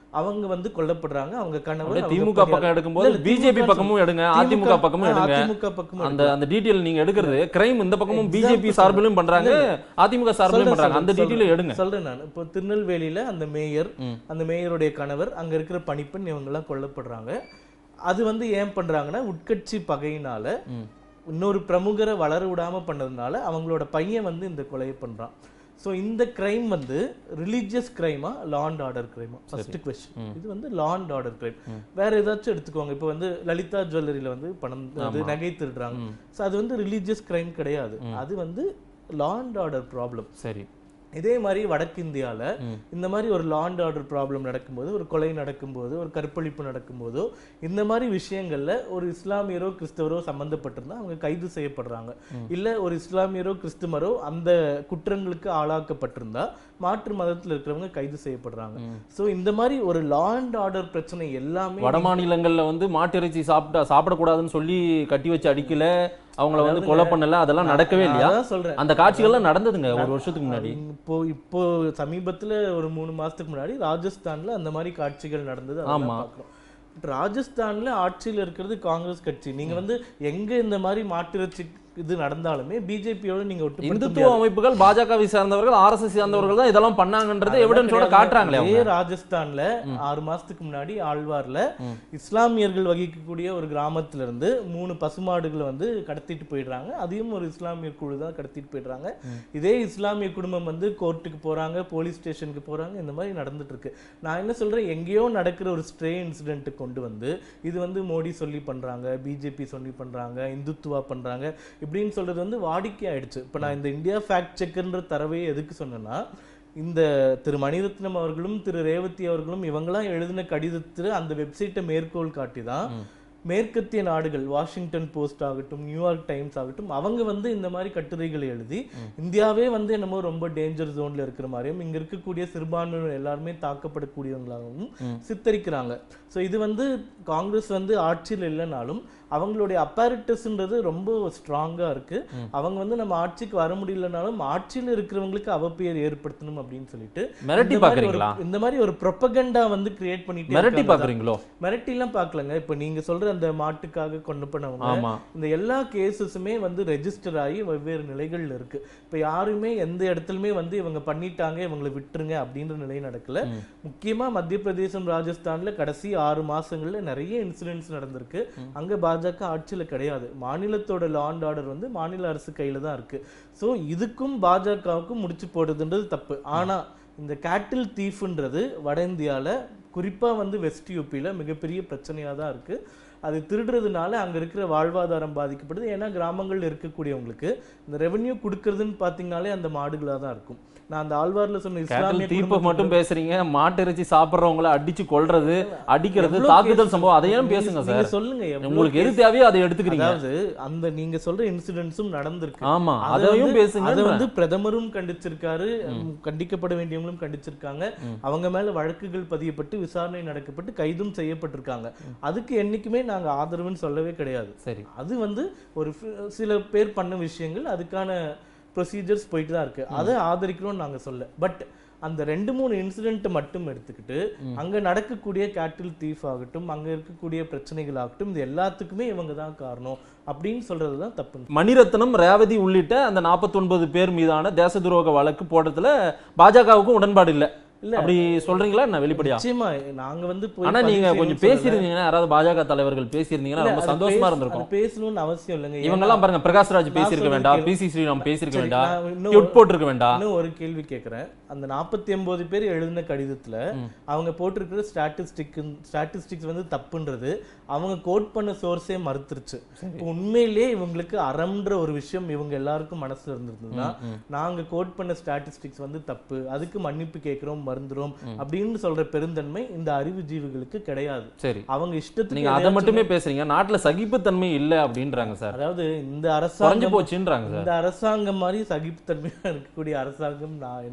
அவங்க வந்து கொல்லப்படுறாங்க அவங்க கணவர் அப்படியே அவங்க திமுக பகையாளர். பக்கம் எடுக்கும்போது இல்ல, இல்ல, பிஜேபி திமுக பக்கமும் எடுங்க திமுக அதிமுக பக்கமும் ஆ, எடுங்க அதிமுக பக்கமும் அந்த எடுங்க. அந்த டீட்டெயில் நீங்க எடுக்கிறது கிரைம் இந்த பக்கமும் Example பிஜேபி சார்பிலும் பண்றாங்க இல்ல, அதிமுக சார்பிலும் சொல்றேன், பண்றாங்க அந்த சொல்றேன், டீட்டெயில் எடுங்க சொல்றேன் நான் இப்போ திருநெல்வேலியில அந்த மேயர் ம். அந்த மேயருடைய கணவர் அங்க இருக்கிற பணிப்பெண் இவங்க எல்லாம் கொல்லப்படுறாங்க அது வந்து ஏன் பண்றாங்கன்னா உட்கட்சி பகையினால ம். இன்னொரு பிரமுகரை வளர விடாம பண்ணதுனால அவங்களோட பையன் வந்து இந்த கொலையை பண்றான் ஸோ இந்த கிரைம் வந்து ரிலீஜியஸ் கிரைமா லா அண்ட் ஆர்டர் கிரைமா ஃபர்ஸ்ட் கொஸ்டின் இது வந்து லா அண்ட் ஆர்டர் கிரைம் வேற ஏதாச்சும் எடுத்துக்கோங்க இப்போ வந்து லலிதா ஜுவல்லரியில வந்து பணம் அது நகை திருடுறாங்க ஸோ அது வந்து ரிலீஜியஸ் கிரைம் கிடையாது அது வந்து லா அண்ட் ஆர்டர் ப்ராப்ளம் சரி இதே மாதிரி வடக்கு இந்தியால இந்த மாதிரி ஒரு லா அண்ட் ஆர்டர் ப்ராப்ளம் நடக்கும்போது ஒரு கொலை நடக்கும்போது ஒரு கற்பழிப்பு நடக்கும்போதோ இந்த மாதிரி விஷயங்கள்ல ஒரு இஸ்லாமியரோ கிறிஸ்தவரோ சம்பந்தப்பட்டிருந்தா அவங்க கைது செய்யப்படுறாங்க இல்ல ஒரு இஸ்லாமியரோ கிறிஸ்துவரோ அந்த குற்றங்களுக்கு ஆளாக்கப்பட்டிருந்தா மாற்று மதத்துல இருக்கிறவங்க கைது செய்யப்படுறாங்க சோ இந்த மாதிரி ஒரு லா அண்ட் ஆர்டர் பிரச்சனை எல்லாமே வட மாநிலங்கள்ல வந்து மாட்டிறைச்சி சாப்பிட்டா சாப்பிடக்கூடாதுன்னு சொல்லி கட்டி வச்சு அடிக்கல அவங்கள வந்து கொலை பண்ணல அதெல்லாம் நடக்கவே இல்லையா அதான் சொல்றேன் அந்த காட்சிகள்லாம் நடந்ததுங்க ஒரு வருஷத்துக்கு முன்னாடி இப்போ இப்போ சமீபத்துல ஒரு மூணு மாசத்துக்கு முன்னாடி ராஜஸ்தான்ல அந்த மாதிரி காட்சிகள் நடந்தது அதெல்லாம் ஆமா. பார்க்கிறோம். பட் ராஜஸ்தான்ல ஆட்சியில இருக்கிறது காங்கிரஸ் கட்சி நீங்க வந்து எங்க இந்த மாதிரி மாட்டிறச்சி இது நடந்தாலுமே பிஜேபியோட நீங்க ஒட்டு இந்துத்துவ அமைப்புகள் பாஜகவை சார்ந்தவர்கள் ஆர்எஸ்எஸ் சார்ந்தவர்கள் தான் இதெல்லாம் பண்ணாங்கன்றது எவிடன்ஸோட காட்டுறாங்களே அதே அவங்க ராஜஸ்தான்ல ஆறு மாசத்துக்கு முன்னாடி ஆழ்வார்ல இஸ்லாமியர்கள் வகிக்கக்கூடிய ஒரு கிராமத்துல இருந்து மூணு பசுமாடுகளை வந்து கடத்திட்டு போயிடுறாங்க அதையும் ஒரு இஸ்லாமிய குழு தான் கடத்திட்டு போயிடுறாங்க இதே இஸ்லாமிய குடும்பம் வந்து கோர்ட்டுக்கு போறாங்க போலீஸ் ஸ்டேஷனுக்கு போறாங்க இந்த மாதிரி நடந்துட்டு இருக்கு நான் என்ன சொல்றேன் எங்கேயோ நடக்கிற ஒரு ஸ்ட்ரே இன்சிடென்ட் கொண்டு வந்து இது வந்து மோடி சொல்லி பண்றாங்க பிஜேபி சொல்லி பண்றாங்க இந்துத்துவா பண்றாங்க இப்படின்னு சொல்றது வந்து வாடிக்கை ஆயிடுச்சு இப்போ நான் இந்த இந்தியா ஃபேக்ட் செக்ன்ற தரவே எதுக்கு சொன்னேன்னா இந்த திரு மணிரத்னம் அவர்களும் திரு ரேவதி அவர்களும் இவங்கெல்லாம் எழுதின கடிதத்தில் அந்த வெப்சைட்டை மேற்கோள் காட்டி தான் மேற்கத்திய நாடுகள் வாஷிங்டன் போஸ்ட் ஆகட்டும் நியூயார்க் டைம்ஸ் ஆகட்டும் அவங்க வந்து இந்த மாதிரி கட்டுரைகளை எழுதி இந்தியாவே வந்து என்னமோ ரொம்ப டேஞ்சர் ஜோன்ல இருக்கிற மாதிரியும் இங்க இருக்கக்கூடிய சிறுபான்மையினர் எல்லாருமே தாக்கப்படக்கூடியவங்களாகவும் சித்தரிக்கிறாங்க ஸோ இது வந்து காங்கிரஸ் வந்து ஆட்சியில் இல்லைனாலும் அவங்களுடைய அப்பாரிட்டஸ்ன்றது ரொம்ப ஸ்ட்ராங்கா இருக்கு அவங்க வந்து நம்ம ஆட்சிக்கு வர முடியலனாலும் ஆட்சியில் இருக்கிறவங்களுக்கு அவப்பெயர் ஏற்படுத்தணும் அப்படின்னு சொல்லிட்டு மிரட்டி இந்த மாதிரி ஒரு- பாக்குறீங்களா இந்த மாதிரி ஒரு ப்ரொபகண்டா வந்து கிரியேட் பண்ணிட்டு மிரட்டி இருக்காங்க. பாக்குறீங்களோ மிரட்டிலாம் பார்க்கலங்க இப்போ நீங்க சொல்ற அந்த மாட்டுக்காக கொண்டு போனவங்க ஆமா இந்த எல்லா கேசஸுமே வந்து ரெஜிஸ்டர் ஆகி வெவ்வேறு நிலைகள்ல இருக்கு இப்போ யாருமே எந்த இடத்துலயுமே வந்து இவங்க பண்ணிட்டாங்க இவங்களை விட்டுருங்க அப்படின்ற நிலை நடக்கல முக்கியமா மத்திய பிரதேசம் ராஜஸ்தான்ல கடைசி ஆறு மாசங்கள்ல நிறைய இன்சிடென்ட்ஸ் நடந்திருக்கு அங்க பாஜக ஆட்சியில கிடையாது மாநிலத்தோட லா அண்ட் ஆர்டர் வந்து மாநில அரசு கையில தான் இருக்கு சோ இதுக்கும் பாஜகவுக்கும் முடிச்சு போடுறதுன்றது தப்பு ஆனா இந்த கேட்டில் தீஃப்ன்றது வட இந்தியால குறிப்பா வந்து வெஸ்ட் யூபியில் மிகப்பெரிய பிரச்சனையா தான் இருக்கு அது திருடுறதுனால அங்க இருக்கிற வாழ்வாதாரம் பாதிக்கப்படுது ஏன்னா கிராமங்கள்ல இருக்கக்கூடியவங்களுக்கு இந்த ரெவென்யூ கொடுக்கறதுன்னு பாத்தீங்கன்னாலே அந்த மாடுகளா தான் இருக்கும் நான் அந்த ஆழ்வார்ல சொன்ன இஸ்லாமிய கேட்டல் தீப்பை குடும்பத்துல- மட்டும் பேசுறீங்க மாட்டு இறைச்சி சாப்பிடுறவங்கள அடிச்சு கொல்றது அடிக்கிறது எவ்வளவு தாக்குதல் case சம்பவம் அதையும் நீங்க- பேசுங்க நீங்க சார் சொல்லுங்க எவ்வளவு உங்களுக்கு எது case- தேவையோ அதை எடுத்துக்கிறீங்க அதாவது அந்த நீங்க சொல்ற இன்சிடென்ட்ஸும் நடந்திருக்கு ஆமா அதை அதையும் வந்து- பேசுங்க அதை வந்து பிரதமரும் கண்டிச்சிருக்காரு கண்டிக்கப்பட வேண்டியவங்களும் கண்டிச்சிருக்காங்க அவங்க மேல வழக்குகள் பதியப்பட்டு விசாரணை நடக்கப்பட்டு கைதும் செய்யப்பட்டிருக்காங்க அதுக்கு என்னைக்குமே நாங்க ஆதரவுன்னு சொல்லவே கிடையாது சரி அது வந்து ஒரு ஃபி- சில பேர் பண்ண விஷயங்கள் அதுக்கான ப்ரொசீஜர்ஸ் போயிட்டு தான் இருக்கு அதை ஆதரிக்கிறோம்னு நாங்க சொல்ல பட் அந்த ரெண்டு மூணு இன்சிடென்ட் மட்டும் எடுத்துக்கிட்டு அங்க நடக்கக்கூடிய கேட்டில் தீஃப் ஆகட்டும் அங்க இருக்கக்கூடிய பிரச்சனைகள் ஆகட்டும் இது எல்லாத்துக்குமே இவங்க தான் காரணம் அப்படின்னு சொல்றது தான் தப்பு மணிரத்னம் ரேவதி உள்ளிட்ட அந்த 49 பேர் மீதான தேச துரோக வழக்கு போடுறதுல பாஜகவுக்கும் உடன்பாடு இல்ல இல்ல. அப்படி சொல்றீங்களா என்ன வெளிப்படையா நிச்சயமா நாங்க வந்து போய் ஆனா நீங்க பதிவு கொஞ்சம் செய்யணும்னு சொல்லல. பேசியிருந்தீங்கன்னா யாராவது பாஜக தலைவர்கள் பேசியிருந்தீங்கன்னா இல்ல, ரொம்ப அது சந்தோஷமா பேச- இருந்திருக்கும் அது பேசணும்னு அவசியம் இல்லைங்க இவங்க எல்லாம் பாருங்க பிரகாஷ்ராஜ் நான் பேசியிருக்க சொல்றது வேண்டாம் கேளு. பி சி ஸ்ரீராம் பேசியிருக்க சரி, வேண்டாம் நான் இன்னும் ட்வீட் போட்டிருக்க வேண்டாம் இன்னும் ஒரு கேள்வி கேட்குறேன் அந்த நாற்பத்தி ஒன்பது பேர் எழுதின கடிதத்துல அவங்க போட்டிருக்கிற ஸ்டாட்டிஸ்டிக் ஸ்டாட்டிஸ்டிக்ஸ் வந்து தப்புன்றது அவங்க கோட் பண்ண சோர்ஸே மறுத்துருச்சு இப்போ உண்மையிலேயே இவங்களுக்கு அறம்ன்ற ஒரு விஷயம் இவங்க எல்லாருக்கும் மனசுல இருந்திருந்ததுன்னா நாங்க கோட் பண்ண ஸ்டாட்டிஸ்டிக்ஸ் வந்து தப்பு அதுக்கு மன்னிப்பு கேட்கிறோம் மருந்துறோம் அப்படின்னு சொல்ற பெருந்தன்மை இந்த அறிவு ஜீவிகளுக்கு கிடையாது சரி அவங்க இஷ்டத்துக்கு நீங்க அதை எதையாச்சும் மட்டுமே பேசுறீங்க நாட்டுல சகிப்புத்தன்மை இல்ல அப்படின்றாங்க சார் அதாவது இந்த குறைஞ்சு அரசாங்கம் போச்சுன்றாங்க சார் இந்த அரசாங்கம் மாதிரி சகிப்புத்தன்மையா இருக்கக்கூடிய அரசாங்கம் நான் எனக்கு தெரிஞ்சு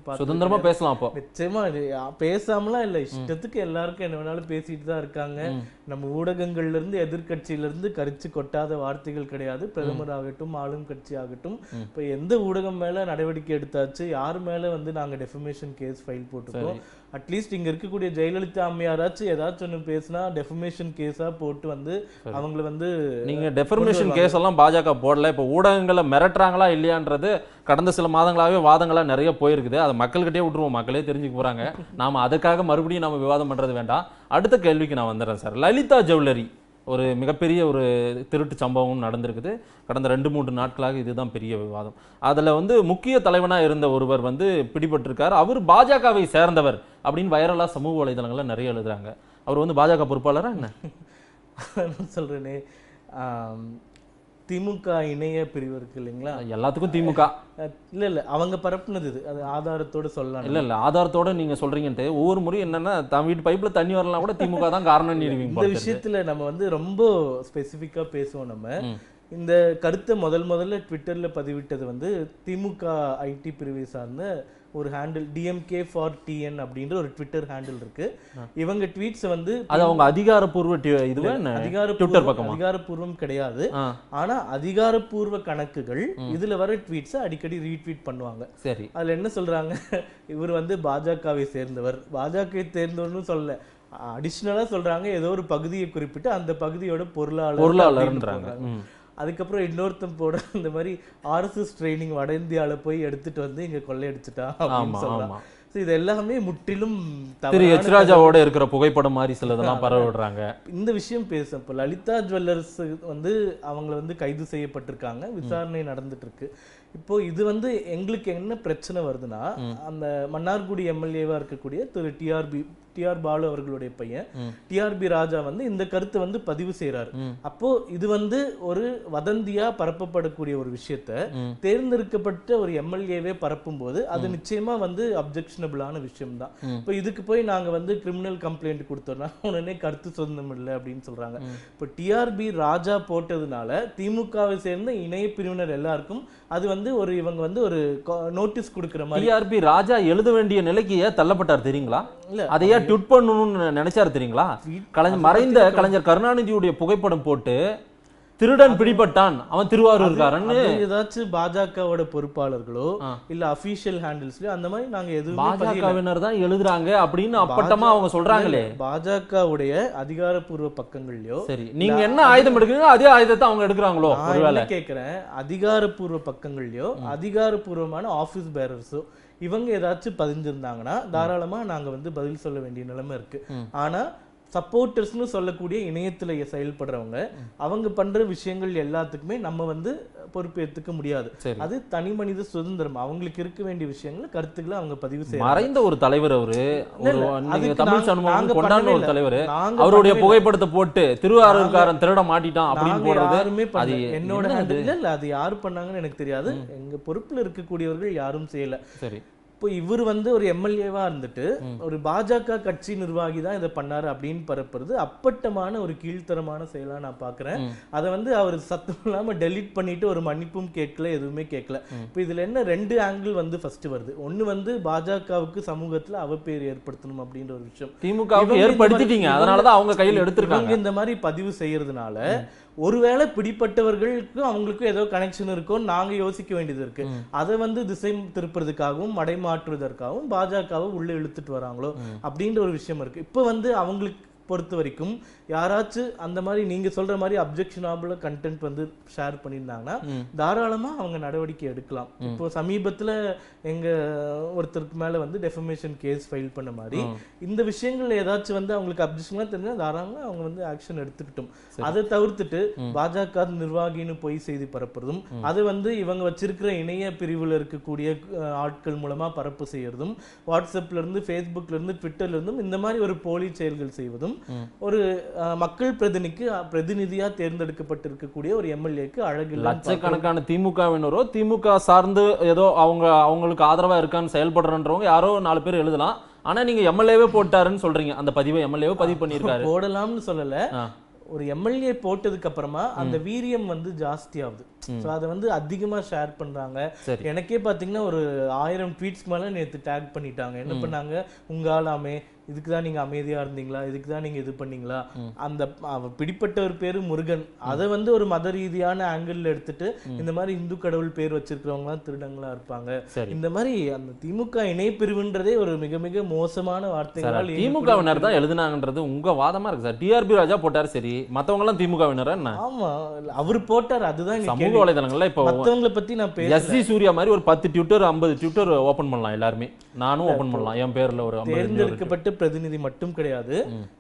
பார்த்து சுதந்திரமா பேசலாம் அப்போ நிச்சயமா இது யா- பேசாமலாம் இல்ல இஷ்டத்துக்கு எல்லாருக்கும் என்ன வேணாலும் பேசிட்டு தான் இருக்காங்க நம்ம ஊடகங்கள்ல இருந்து எதிர்க்கட்சியில இருந்து கரிச்சு கொட்டாத வார்த்தைகள் கிடையாது பிரதமர் ஆகட்டும் ஆளும் கட்சி ஆகட்டும் இப்ப எந்த ஊடகம் மேல நடவடிக்கை எடுத்தாச்சு யார் மேல வந்து நாங்க டெஃபமேஷன் கேஸ் ஃபைல் போட்டிருக்கோம் அட்லீஸ்ட் இங்க இருக்கக்கூடிய ஜெயலலிதா அம்மையாராச்சும் ஏதாச்சும் ஒண்ணு பேசினா டெஃபமேஷன் கேஸா போட்டு வந்து அவங்கள வந்து நீங்க டெஃபர்மேஷன் கேஸ் எல்லாம் பாஜக போடல இப்போ ஊடகங்களை மிரட்டுறாங்களா இல்லையான்றது கடந்த சில மாதங்களாகவே வாதங்களா நிறைய போயிருக்குது அதை மக்கள்கிட்டயே விட்டுருவோம் மக்களே தெரிஞ்சுக்க போறாங்க நாம அதுக்காக மறுபடியும் நம்ம விவாதம் பண்றது வேண்டாம் அடுத்த கேள்விக்கு நான் வந்துடுறேன் சார் லலிதா ஜுவல்லரி ஒரு மிகப்பெரிய ஒரு திருட்டு சம்பவம் நடந்திருக்குது கடந்த ரெண்டு மூன்று நாட்களாக இதுதான் பெரிய விவாதம் அதுல வந்து முக்கிய தலைவனா இருந்த ஒருவர் வந்து பிடிபட்டிருக்கார் அவர் பாஜகவை சேர்ந்தவர் அப்படின்னு வைரலா சமூக வலைதளங்கள்ல நிறைய எழுதுறாங்க அவர் வந்து பாஜக பொறுப்பாளரா என்ன நான் சொல்றேனே ஆம், திமுக இணைய பிரிவு இருக்கு இல்லைங்களா எல்லாத்துக்கும் திமுக அஹ் இல்ல இல்ல அவங்க பரப்புனது இது அது ஆதாரத்தோட சொல்லலாம் இல்ல இல்ல ஆதாரத்தோட நீங்க சொல்றீங்கன்ட்டு ஒவ்வொரு முறையும் என்னன்னா தன் வீட்டு பைப்ல தண்ணி வரலாம் கூட திமுக தான் காரணம் நிறுவீங்க இந்த போல தெரியுது. விஷயத்துல நம்ம வந்து ரொம்ப ஸ்பெசிஃபிக்கா பேசுவோம் நம்ம இந்த கருத்தை முதல் முதல்ல ட்விட்டர்ல பதிவிட்டது வந்து திமுக ஐடி பிரிவை சார்ந்த ஒரு ஹேண்டில் டிஎம்கே ஃபார் டிஎன் அப்படின்ற ஒரு ட்விட்டர் ஹேண்டில் இருக்கு இவங்க ட்வீட்ஸ் வந்து அது அவங்க அதிகாரப்பூர்வ டி- இதுவே என்ன ட்விட்டர் அதிகாரப்பூர்வம் பக்கமா அதிகாரப்பூர்வம் கிடையாது ஆ, ஆனா அதிகாரப்பூர்வ கணக்குகள் இதுல வர ட்வீட்ஸை அடிக்கடி ரீட்வீட் பண்ணுவாங்க சரி அதுல என்ன சொல்றாங்க இவர் வந்து பாஜகவை சேர்ந்தவர் பாஜகவை சேர்ந்தவர்னு சொல்லல அடிஷ்னலா சொல்றாங்க ஏதோ ஒரு பகுதியை குறிப்பிட்டு அந்த பகுதியோட பொருளாளர் பொருளாளர்ன்றாங்க அப்படின்னு ம். போடுறாங்க. அதுக்கப்புறம் இன்னொருத்தன் போட இந்த மாதிரி ஆர்எஸ்எஸ் ட்ரைனிங் வட இந்தியால போய் எடுத்துட்டு வந்து இங்க கொள்ளையடிச்சிட்டான் ஆமா அப்படின்னு சொல்றாங்க ஆமா So இது எல்லாமே முற்றிலும் திரு தவறான எச் ராஜாவோட இருக்கிற புகைப்படம் மாதிரி சிலதெல்லாம் பரவ விடுறாங்க இந்த விஷயம் பேசும் இப்போ லலிதா ஜுவல்லர்ஸ் வந்து அவங்கள வந்து கைது செய்யப்பட்டிருக்காங்க விசாரணை நடந்துட்டு இருக்கு இப்போ இது வந்து எங்களுக்கு என்ன பிரச்சனை வருதுன்னா அந்த மன்னார்குடி எம்எல்ஏவா இருக்கக்கூடிய திரு டிஆர்பி டிஆர் பாலு அவர்களுடைய பையன் டிஆர்பி ராஜா வந்து இந்த கருத்தை வந்து பதிவு செய்றாரு அப்போ இது வந்து ஒரு வதந்தியா பரப்பப்படக்கூடிய ஒரு விஷயத்த தேர்ந்தெடுக்கப்பட்ட ஒரு எம்எல்ஏவே பரப்பும் போது அது நிச்சயமா வந்து அப்ஜெக்ஷனபிளான விஷயம் தான் இப்போ இதுக்கு போய் நாங்க வந்து கிரிமினல் கம்ப்ளைண்ட் கொடுத்தோம்னா உடனே கருத்து சுதந்திரம் இல்லை அப்படின்னு சொல்றாங்க இப்போ டிஆர்பி ராஜா போட்டதுனால திமுகவை சேர்ந்த இணைய பிரிவினர் எல்லாருக்கும் அது வந்து ஒரு இவங்க வந்து ஒரு நோட்டீஸ் கொடுக்குற மாதிரி டிஆர்பி ராஜா எழுத வேண்டிய நிலைக்கு ஏன் தள்ளப்பட்டார் தெரியுங்களா இல்ல அதையே ட்விட் பண்ணணும்னு நினைச்சாரு தெரியுங்களா கலைஞர் மறைந்த கலைஞர் கருணாநிதியுடைய புகைப்படம் போட்டு திருடன் பிடிபட்டான் அவன் திருவாரூர்காரன்னு அது ஏதாச்சும் பாஜகவோட பொறுப்பாளர்களோ இல்ல அபிஷியல் ஹேண்டில்ஸ்லயோ அந்த மாதிரி நாங்க எதுவுமே பதியல. பாஜகவினர் தான் எழுதுறாங்க அப்படின்னு அப்பட்டமா அவங்க சொல்றாங்களே பாஜகவுடைய அதிகாரப்பூர்வ பக்கங்கள்லயோ சரி நீங்க என்ன ஆயுதம் எடுக்கிறீங்களோ அதே ஆயுதத்தை அவங்க எடுக்கிறாங்களோ நான் ஒருவேளை என்ன கேக்குறேன் அதிகாரப்பூர்வ பக்கங்கள்லயோ அதிகாரப்பூர்வமான ஆபீஸ் பேரர்ஸோ இவங்க ஏதாச்சும் பதிஞ்சிருந்தாங்கன்னா தாராளமா நாங்க வந்து பதில் சொல்ல வேண்டிய நிலைமை இருக்கு ஆனா சப்போர்ட்டர்ஸ்னு சொல்லக்கூடிய இணையத்துல செயல்படுறவங்க அவங்க பண்ற விஷயங்கள் எல்லாத்துக்குமே நம்ம வந்து பொறுப்பேற்றுக்க முடியாது சரி. அது தனி மனித சுதந்திரம் அவங்களுக்கு இருக்க வேண்டிய விஷயங்களை கருத்துக்களை அவங்க பதிவு செய்யறாங்க மறைந்த ஒரு தலைவர் அவரு ஒரு இல்ல, நீங்க அதுக்கு தமிழ் நாங்க- சண்முகம் நாங்க கொண்டாடின பண்ணவே ஒரு இல்ல. தலைவர் நாங்க அவருடைய பண்ணவே புகைப்படத்தை போட்டு திருவாரூர்காரன் திருட மாட்டிட்டான் அப்படின்னு நாங்க போடுறது யாருமே அது பண்ணல. என்னோட என்ன handle- அது? இல்ல இல்ல அது யாரு பண்ணாங்கன்னு எனக்கு தெரியாது எங்க பொறுப்புல இருக்கக்கூடியவர்கள் யாரும் செய்யல சரி இப்போ இவர் வந்து ஒரு எம்எல்ஏவா இருந்துட்டு ஒரு பாஜக கட்சி நிர்வாகி தான் இதை பண்ணாரு அப்படின்னு பரப்புறது அப்பட்டமான ஒரு கீழ்த்தரமான செயலா நான் பாக்குறேன் அதை வந்து அவர் சத்தம் இல்லாம டெலீட் பண்ணிட்டு ஒரு மன்னிப்பும் கேட்கல எதுவுமே கேட்கல இப்போ இதுல என்ன ரெண்டு ஆங்கிள் வந்து ஃபர்ஸ்ட் வருது ஒண்ணு வந்து பாஜகவுக்கு சமூகத்துல அவப்பேர் ஏற்படுத்தணும் அப்படின்ற ஒரு விஷயம் திமுகவுக்கு இவங்க இந்த ஏற்படுத்திட்டீங்க மாதிரி- அதனாலதான் அவங்க கையில எடுத்திருக்காங்க இவங்க இந்த மாதிரி பதிவு செய்யறதுனால ஒருவேளை பிடிப்பட்டவர்களுக்கும் அவங்களுக்கும் ஏதோ கனெக்ஷன் இருக்கும் நாங்க யோசிக்க வேண்டியது இருக்கு அதை வந்து திசை திருப்புறதுக்காகவும் மடைமாற்றுவதற்காகவும் பாஜகவை உள்ள இழுத்துட்டு வராங்களோ அப்படின்ற ஒரு விஷயம் இருக்கு இப்போ வந்து அவங்களுக்கு பொறுத்த வரைக்கும் யாராச்சும் அந்த மாதிரி நீங்க சொல்ற மாதிரி அப்ஜெக்ஷனாபிள் கண்டென்ட் வந்து ஷேர் பண்ணியிருந்தாங்கன்னா தாராளமா அவங்க நடவடிக்கை எடுக்கலாம் இப்போ சமீபத்துல எங்க ஒருத்தருக்கு மேல வந்து டெஃபமேஷன் கேஸ் ஃபைல் பண்ண மாதிரி இந்த விஷயங்கள் ஏதாச்சும் வந்து அவங்களுக்கு அப்ஜெக்ஷன்லாம் தெரிஞ்சா தாராளமா அவங்க வந்து ஆக்ஷன் எடுத்துக்கிட்டும் அதை தவிர்த்துட்டு பாஜக நிர்வாகின்னு பொய் செய்தி பரப்புறதும் அது வந்து இவங்க வச்சிருக்கிற இணைய பிரிவுல இருக்கக்கூடிய அஹ், ஆட்கள் மூலமா பரப்பு செய்யறதும் வாட்ஸ்அப்ல இருந்து ஃபேஸ்புக்ல இருந்து ட்விட்டர்ல இருந்தும் இந்த மாதிரி ஒரு போலி செயல்கள் செய்வதும் ஒரு அஹ், மக்கள் பிரதிநிதிக்கு அஹ், பிரதிநிதியா தேர்ந்தெடுக்கப்பட்டிருக்கக்கூடிய ஒரு எம்எல்ஏக்கு அழகு லட்சக்கணக்கான திமுகவினரோ திமுக சார்ந்து ஏதோ அவங்க அவங்களுக்கு ஆதரவா இருக்கான்னு செயல்படுறன்றவங்க யாரோ நாலு பேர் எழுதலாம் ஆனா நீங்க எம்எல்ஏவே போட்டாருன்னு சொல்றீங்க அந்த பதிவை எம்எல்ஏவே பதிவு பண்ணியிருக்காரு போடலாம்னு சொல்லல ஆ. ஒரு எம்எல்ஏ போட்டதுக்கு அப்புறமா அந்த வீரியம் வந்து ஜாஸ்தி ஆகுது ஸோ அதை வந்து அதிகமா ஷேர் பண்றாங்க சரி எனக்கே பாத்தீங்கன்னா ஒரு ஆயிரம் ட்வீட்ஸ்க்கு மேல நேத்து டேக் பண்ணிட்டாங்க என்ன பண்ணாங்க உங்க ஆளாமே இதுக்கு தான் நீங்க அமைதியா இருந்தீங்களா இதுக்கு தான் நீங்க இது பண்ணீங்களா அந்த அவர் பிடிப்பட்டவர் பேரு முருகன் அதை வந்து ஒரு மத ரீதியான ஆங்கிள் எடுத்துட்டு இந்த மாதிரி இந்து கடவுள் பேர் வச்சிருக்கிறவங்கலாம் திருடங்களா இருப்பாங்க சரி இந்த மாதிரி அந்த திமுக இணை பிரிவுன்றதே ஒரு மிக மிக மோசமான சார் வார்த்தைகளால் திமுகவினர் தான் எழுதுனாங்கன்றது உங்க வாதமா இருக்கு சார் டிஆர்பி ராஜா போட்டாரு சரி மத்தவங்க எல்லாம் திமுகவினரா என்ன ஆமா அவர் போட்டார் அதுதான் இங்க சமூக கேள்வி. வலைதளங்கள்ல இப்போ மத்தவங்கள பத்தி நான் பேச எஸ் சூர்யா மாதிரி ஒரு பத்து ட்விட்டர் ஐம்பது ட்விட்டர் ஓபன் பண்ணலாம் எல்லாருமே நானும் ஓபன் பண்ணலாம் என் பேர்ல ஒரு ஐம்பது தேர்ந்தெடுக்கப்பட்ட பிரதிநிதி மட்டும் கிடையாது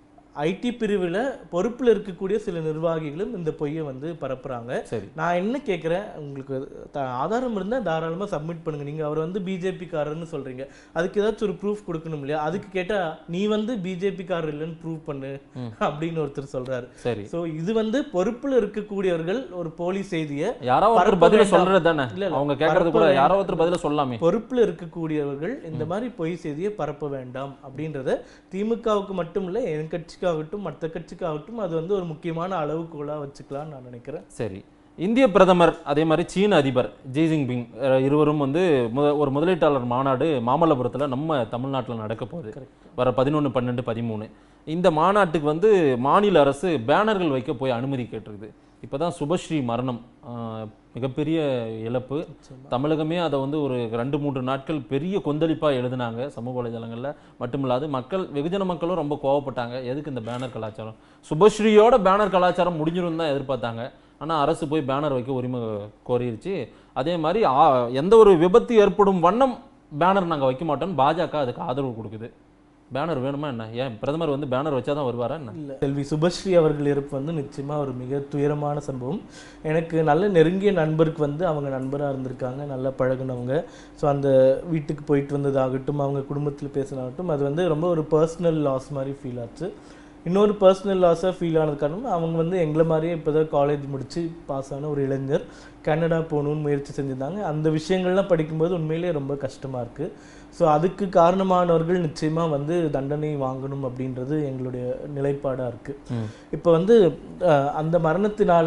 ஐடி பிரிவுல பொறுப்புல இருக்கக்கூடிய சில நிர்வாகிகளும் இந்த பொய்யை வந்து பரப்புறாங்க சரி நான் என்ன கேட்குறேன் உங்களுக்கு த- ஆதாரம் இருந்தா தாராளமா சப்மிட் பண்ணுங்க நீங்க அவர் வந்து பிஜேபி காரர்னு சொல்றீங்க அதுக்கு ஏதாச்சும் ஒரு ப்ரூஃப் கொடுக்கணும் இல்லையா அதுக்கு கேட்டா நீ வந்து பிஜேபி காரர் இல்லைன்னு ப்ரூவ் பண்ணு அப்படின்னு ஒருத்தர் சொல்றாரு சரி சோ இது வந்து பொறுப்புல இருக்கக்கூடியவர்கள் ஒரு போலி செய்தியை யாரோ ஒருத்தர் பரப்ப பதில வேண்டாம். சொல்றது தானே இல்ல, இல்ல. அவங்க கேட்கறது கூட பரப்ப யாரோ ஒருத்தர் பதில சொல்லலாமே பொறுப்புல இருக்கக்கூடியவர்கள் இந்த மாதிரி பொய் செய்தியை பரப்ப வேண்டாம் அப்படின்றத திமுகவுக்கு மட்டும் இல்ல என் கட்சிக்காகட்டும் மற்ற கட்சிக்காகட்டும் அது வந்து ஒரு முக்கியமான அளவுகோலா வச்சுக்கலாம்னு நான் நினைக்கிறேன் சரி இந்திய பிரதமர் அதே மாதிரி சீன அதிபர் ஜி ஜின்பிங் அஹ், இருவரும் வந்து முத- ஒரு முதலீட்டாளர் மாநாடு மாமல்லபுரத்துல நம்ம தமிழ்நாட்டுல நடக்க போகுது வர பதினொன்று பன்னெண்டு பதிமூணு இந்த மாநாட்டுக்கு வந்து மாநில அரசு பேனர்கள் வைக்க போய் அனுமதி கேட்டிருக்குது இப்பதான் சுபஸ்ரீ மரணம் ஆஹ், மிகப்பெரிய இழப்பு தமிழகமே அதை வந்து ஒரு ரெண்டு மூன்று நாட்கள் பெரிய கொந்தளிப்பா எழுதினாங்க சமூக வலைதளங்கள்ல மட்டுமில்லாது மக்கள் வெகுஜன மக்களும் ரொம்ப கோவப்பட்டாங்க எதுக்கு இந்த பேனர் கலாச்சாரம் சுபஸ்ரீயோட பேனர் கலாச்சாரம் முடிஞ்சிரும் தான் எதிர்பார்த்தாங்க ஆனா அரசு போய் பேனர் வைக்க உரிமை கோரிருச்சு அதே மாதிரி ஆ- எந்த ஒரு விபத்து ஏற்படும் வண்ணம் பேனர் நாங்க வைக்க மாட்டோம்னு பாஜக அதுக்கு ஆதரவு கொடுக்குது பேனர் வேணுமா என்ன ஏன் பிரதமர் வந்து பேனர் வச்சாதான் வருவாரா என்ன இல்ல செல்வி சுபஸ்ரீ அவர்கள் இறப்பு வந்து நிச்சயமா ஒரு மிக துயரமான சம்பவம் எனக்கு நல்ல நெருங்கிய நண்பருக்கு வந்து அவங்க நண்பரா இருந்திருக்காங்க நல்லா பழகுனவங்க ஸோ அந்த வீட்டுக்கு போயிட்டு வந்ததாகட்டும் அவங்க குடும்பத்தில் பேசினாகட்டும் அது வந்து ரொம்ப ஒரு பர்சனல் லாஸ் மாதிரி ஃபீல் ஆச்சு இன்னொரு பர்சனல் லாஸாக ஃபீல் ஆனது காரணம் அவங்க வந்து எங்களை மாதிரியே இப்போ தான் காலேஜ் முடிச்சு பாஸ் ஆன ஒரு இளைஞர் கனடா போகணும்னு முயற்சி செஞ்சிருந்தாங்க அந்த விஷயங்கள்லாம் படிக்கும்போது உண்மையிலேயே ரொம்ப கஷ்டமாக இருக்குது ஸோ அதுக்கு காரணமானவர்கள் நிச்சயமாக வந்து தண்டனை வாங்கணும் அப்படின்றது எங்களுடைய நிலைப்பாடாக இருக்குது இப்போ வந்து அஹ், அந்த மரணத்தினால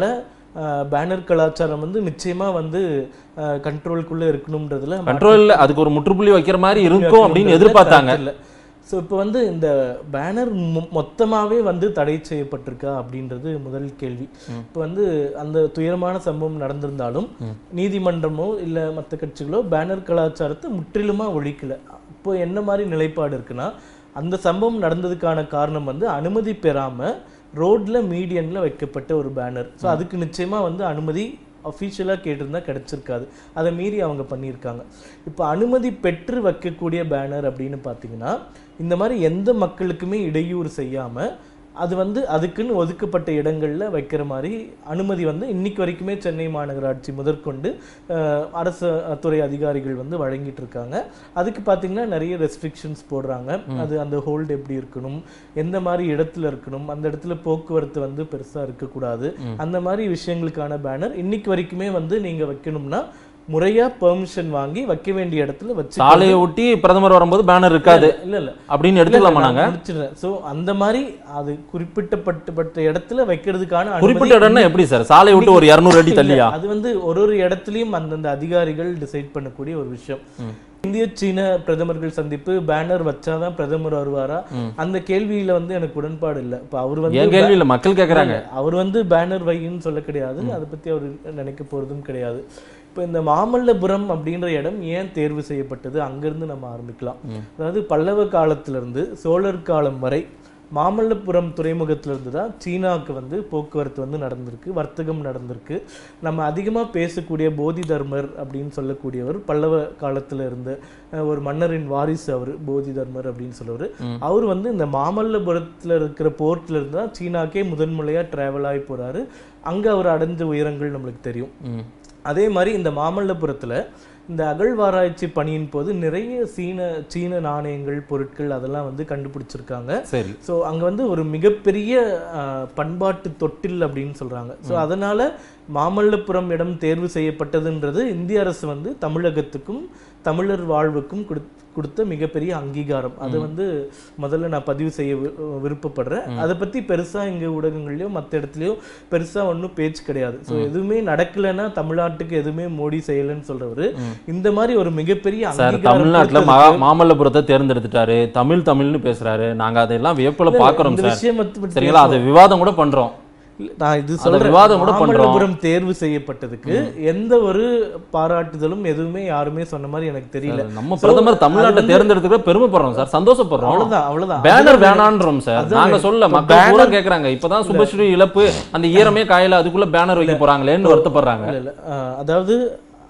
பேனர் கலாச்சாரம் வந்து நிச்சயமா வந்து கண்ட்ரோலுக்குள்ளே இருக்கணுன்றதுல கண்ட்ரோல் அதுக்கு ஒரு முற்றுப்புள்ளி வைக்கிற மாதிரி இருக்கும் அப்படின்னு எதிர்பார்த்தாங்க இல்லை ஸோ இப்போ வந்து இந்த பேனர் மொத்தமாகவே வந்து தடை செய்யப்பட்டிருக்கா அப்படின்றது முதல் கேள்வி இப்போ வந்து அந்த துயரமான சம்பவம் நடந்திருந்தாலும் நீதிமன்றமோ இல்லை மற்ற கட்சிகளோ பேனர் கலாச்சாரத்தை முற்றிலுமா ஒழிக்கல இப்போ என்ன மாதிரி நிலைப்பாடு இருக்குன்னா அந்த சம்பவம் நடந்ததுக்கான காரணம் வந்து அனுமதி பெறாம ரோட்ல மீடியன்ல வைக்கப்பட்ட ஒரு பேனர் ஸோ அதுக்கு நிச்சயமா வந்து அனுமதி அஃபிஷியலாக கேட்டிருந்தா கிடைச்சிருக்காது அதை மீறி அவங்க பண்ணியிருக்காங்க இப்போ அனுமதி பெற்று வைக்கக்கூடிய பேனர் அப்படின்னு பார்த்தீங்கன்னா இந்த மாதிரி எந்த மக்களுக்குமே இடையூறு செய்யாமல் அது வந்து அதுக்குன்னு ஒதுக்கப்பட்ட இடங்கள்ல வைக்கிற மாதிரி அனுமதி வந்து இன்னைக்கு வரைக்குமே சென்னை மாநகராட்சி முதற்கொண்டு அஹ், அரசு அஹ், துறை அதிகாரிகள் வந்து வழங்கிட்டு இருக்காங்க அதுக்கு பார்த்தீங்கன்னா நிறைய ரெஸ்ட்ரிக்ஷன்ஸ் போடுறாங்க அது அந்த ஹோல்டு எப்படி இருக்கணும் எந்த மாதிரி இடத்துல இருக்கணும் அந்த இடத்துல போக்குவரத்து வந்து பெருசா இருக்கக்கூடாது அந்த மாதிரி விஷயங்களுக்கான பேனர் இன்னைக்கு வரைக்குமே வந்து நீங்க வைக்கணும்னா முறையா பெர்மிஷன் வாங்கி வைக்க வேண்டிய இடத்துல வச்சு சாலையை ஒட்டி பிரதமர் வரும்போது பேனர் இருக்காது இல்ல இல்ல அப்படின்னு எடுத்துக்கலாமா நாங்க முடிச்சிடுறேன் சோ அந்த மாதிரி அது குறிப்பிட்டப்பட்ட இடத்துல வைக்கிறதுக்கான அனுமதி குறிப்பிட்ட இடம்னா எப்படி சார் சாலை விட்டு ஒரு இருநூறு அடி இல்ல, தள்ளியா அது வந்து ஒரு ஒரு இடத்துலயும் அந்தந்த அதிகாரிகள் டிசைட் பண்ணக்கூடிய ஒரு விஷயம் இந்திய சீன பிரதமர்கள் சந்திப்பு பேனர் வச்சாதான் பிரதமர் வருவாரா அந்த கேள்வியில வந்து எனக்கு உடன்பாடு இல்ல இப்ப அவர் வந்து என் கேள்வி இல்ல மக்கள் கேக்குறாங்க அவர் வந்து பேனர் வைன்னு சொல்ல கிடையாது அதை பத்தி அவர் நினைக்க போறதும் கிடையாது இப்போ இந்த மாமல்லபுரம் அப்படின்ற இடம் ஏன் தேர்வு செய்யப்பட்டது அங்கிருந்து நம்ம ஆரம்பிக்கலாம் அதாவது பல்லவ காலத்துல இருந்து சோழர் காலம் வரை மாமல்லபுரம் துறைமுகத்துல இருந்து தான் சீனாவுக்கு வந்து போக்குவரத்து வந்து நடந்திருக்கு வர்த்தகம் நடந்திருக்கு நம்ம அதிகமா பேசக்கூடிய போதி தர்மர் அப்படின்னு சொல்லக்கூடியவர் பல்லவ காலத்துல இருந்த அஹ், ஒரு மன்னரின் வாரிசு அவர் போதி தர்மர் அப்படின்னு சொல்லுவார் அவர் வந்து இந்த மாமல்லபுரத்துல இருக்கிற போர்ட்ல இருந்து தான் சீனாக்கே முதன்முறையா டிராவல் ஆகி போறாரு அங்க அவர் அடைஞ்ச உயரங்கள் நம்மளுக்கு தெரியும் ம். அதே மாதிரி இந்த மாமல்லபுரத்துல இந்த அகழ்வாராய்ச்சி பணியின் போது நிறைய சீன சீன நாணயங்கள் பொருட்கள் அதெல்லாம் வந்து கண்டுபிடிச்சிருக்காங்க சரி ஸோ அங்க வந்து ஒரு மிகப்பெரிய அஹ், பண்பாட்டு தொட்டில் அப்படின்னு சொல்றாங்க ஸோ அதனால மாமல்லபுரம் இடம் தேர்வு செய்யப்பட்டதுன்றது இந்திய அரசு வந்து தமிழகத்துக்கும் தமிழர் வாழ்வுக்கும் கொடுத்- கொடுத்த மிகப்பெரிய அங்கீகாரம் அதை வந்து முதல்ல நான் பதிவு செய்ய வி- விருப்பப்படுறேன் அதை பத்தி பெருசா இங்க ஊடகங்கள்லயோ மத்த இடத்துலயோ பெருசா ஒன்றும் பேச்சு கிடையாது ஸோ எதுவுமே நடக்கலைன்னா தமிழ்நாட்டுக்கு எதுவுமே மோடி செய்யலைன்னு சொல்றவரு இந்த மாதிரி ஒரு மிகப்பெரிய சார் அங்கீகாரம் தமிழ்நாட்டுல கொடுத்ததுக்கு- மகா மாமல்லபுரத்தை தேர்ந்தெடுத்துட்டாரு தமிழ் தமிழ்னு பேசுறாரு நாங்க அதெல்லாம் வியப்புல பாக்குறோம் இந்த சார் விஷயம் பத்தி பத்தி சரிங்களா அது விவாதம் கூட பண்றோம் இல்ல, நான் இது அந்த சொல்றேன் விவாதம் கூட பண்றோம். மாமல்லபுரம் தேர்வு செய்யப்பட்டதுக்கு எந்த ஒரு பாராட்டுதலும் எதுவுமே யாருமே சொன்ன மாதிரி எனக்கு தெரியல நம்ம So, பிரதமர் அது தமிழ்நாட்டை வந்து- தேர்ந்தெடுத்துக்க பெருமைப்படுறோம் சார் சந்தோஷப்படுறோம் அவ்வளவுதான் அவ்வளவுதான் பேனர் அதுதான் வேணான்றோம் சார் அதான் நாங்க சொல்ல இப்ப மக்கள் பூரா banner- கேக்குறாங்க இப்பதான் சுபஸ்ரீ இழப்பு அந்த ஈரமே காயல அதுக்குள்ள பேனர் வைக்க போறாங்களேன்னு வருத்தப்படுறாங்க இல்ல இல்ல அஹ், அதாவது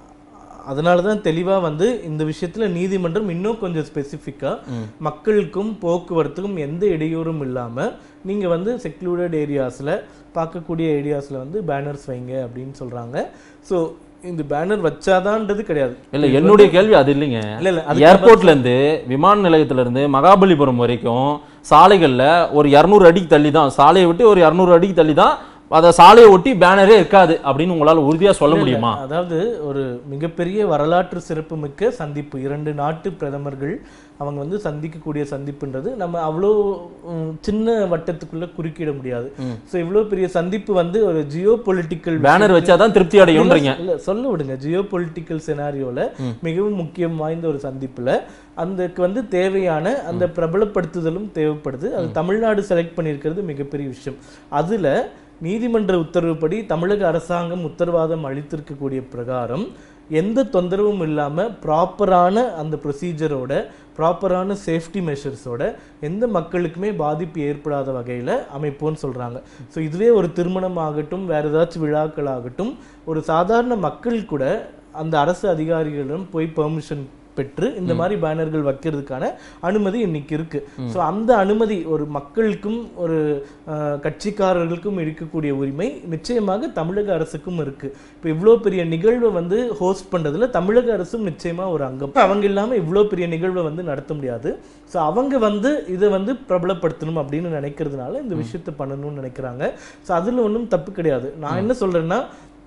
அதனால தான் தெளிவா வந்து இந்த விஷயத்துல நீதிமன்றம் இன்னும் கொஞ்சம் ஸ்பெசிஃபிக்கா மக்களுக்கும் போக்குவரத்துக்கும் எந்த இடையூறும் இல்லாம நீங்க வந்து செக்லூடட் ஏரியாஸ்ல பார்க்கக்கூடிய ஏரியாஸ்ல வந்து பேனர்ஸ் வைங்க அப்படின்னு சொல்றாங்க ஸோ இந்த பேனர் வச்சாதான்றது கிடையாது இல்ல என்னுடைய கேள்வி அது இல்லைங்க இல்ல இல்ல அதுக்கு ஏர்போர்ட்ல இருந்து விமான நிலையத்துல இருந்து மகாபலிபுரம் வரைக்கும் சாலைகள்ல ஒரு இரநூறு அடிக்கு தள்ளி தான் சாலையை விட்டு ஒரு இரநூறு அடிக்கு தள்ளி தான் அத சாலையை ஒட்டி பேனரே இருக்காது அப்படின்னு உங்களால உறுதியா சொல்ல முடியுமா அதாவது ஒரு மிகப்பெரிய வரலாற்று சிறப்புமிக்க சந்திப்பு இரண்டு நாட்டு பிரதமர்கள் அவங்க வந்து சந்திக்கக்கூடிய சந்திப்புன்றது நம்ம அவ்வளோ ம், சின்ன வட்டத்துக்குள்ள குறுக்கிட முடியாது ஸோ இவ்வளோ பெரிய சந்திப்பு வந்து ஒரு ஜியோ பொலிட்டிக்கல் பேனர் வச்சாதான் திருப்தி அடையும்ன்றீங்க இல்ல சொல்ல விடுங்க ஜியோ பொலிட்டிக்கல் செனாரியோல மிகவும் முக்கியம் வாய்ந்த ஒரு சந்திப்புல அதுக்கு வந்து தேவையான அந்த பிரபலப்படுத்துதலும் தேவைப்படுது அது தமிழ்நாடு செலக்ட் பண்ணியிருக்கிறது மிகப்பெரிய விஷயம் அதுல நீதிமன்ற உத்தரவுப்படி தமிழக அரசாங்கம் உத்தரவாதம் அளித்திருக்கக்கூடிய பிரகாரம் எந்த தொந்தரவும் இல்லாம ப்ராப்பரான அந்த ப்ரொசீஜரோட ப்ராப்பரான சேஃப்டி மெஷர்ஸோட எந்த மக்களுக்குமே பாதிப்பு ஏற்படாத வகையில் அமைப்போம்னு சொல்கிறாங்க ஸோ இதுவே ஒரு திருமணம் ஆகட்டும் வேற ஏதாச்சும் விழாக்கள் ஆகட்டும் ஒரு சாதாரண மக்கள் கூட அந்த அரசு அதிகாரிகளிடம் போய் பெர்மிஷன் பெற்று இந்த மாதிரி பேனர்கள் வைக்கிறதுக்கான அனுமதி இன்னைக்கு இருக்கு ஸோ அந்த அனுமதி ஒரு மக்களுக்கும் ஒரு அஹ், கட்சிக்காரர்களுக்கும் இருக்கக்கூடிய உரிமை நிச்சயமாக தமிழக அரசுக்கும் இருக்கு இப்போ இவ்வளோ பெரிய நிகழ்வை வந்து ஹோஸ்ட் பண்றதுல தமிழக அரசும் நிச்சயமா ஒரு அங்கம் அவங்க இல்லாம இவ்வளோ பெரிய நிகழ்வை வந்து நடத்த முடியாது ஸோ அவங்க வந்து இதை வந்து பிரபலப்படுத்தணும் அப்படின்னு நினைக்கிறதுனால இந்த விஷயத்தை பண்ணணும்னு நினைக்கிறாங்க ஸோ அதுல ஒன்றும் தப்பு கிடையாது நான் என்ன சொல்றேன்னா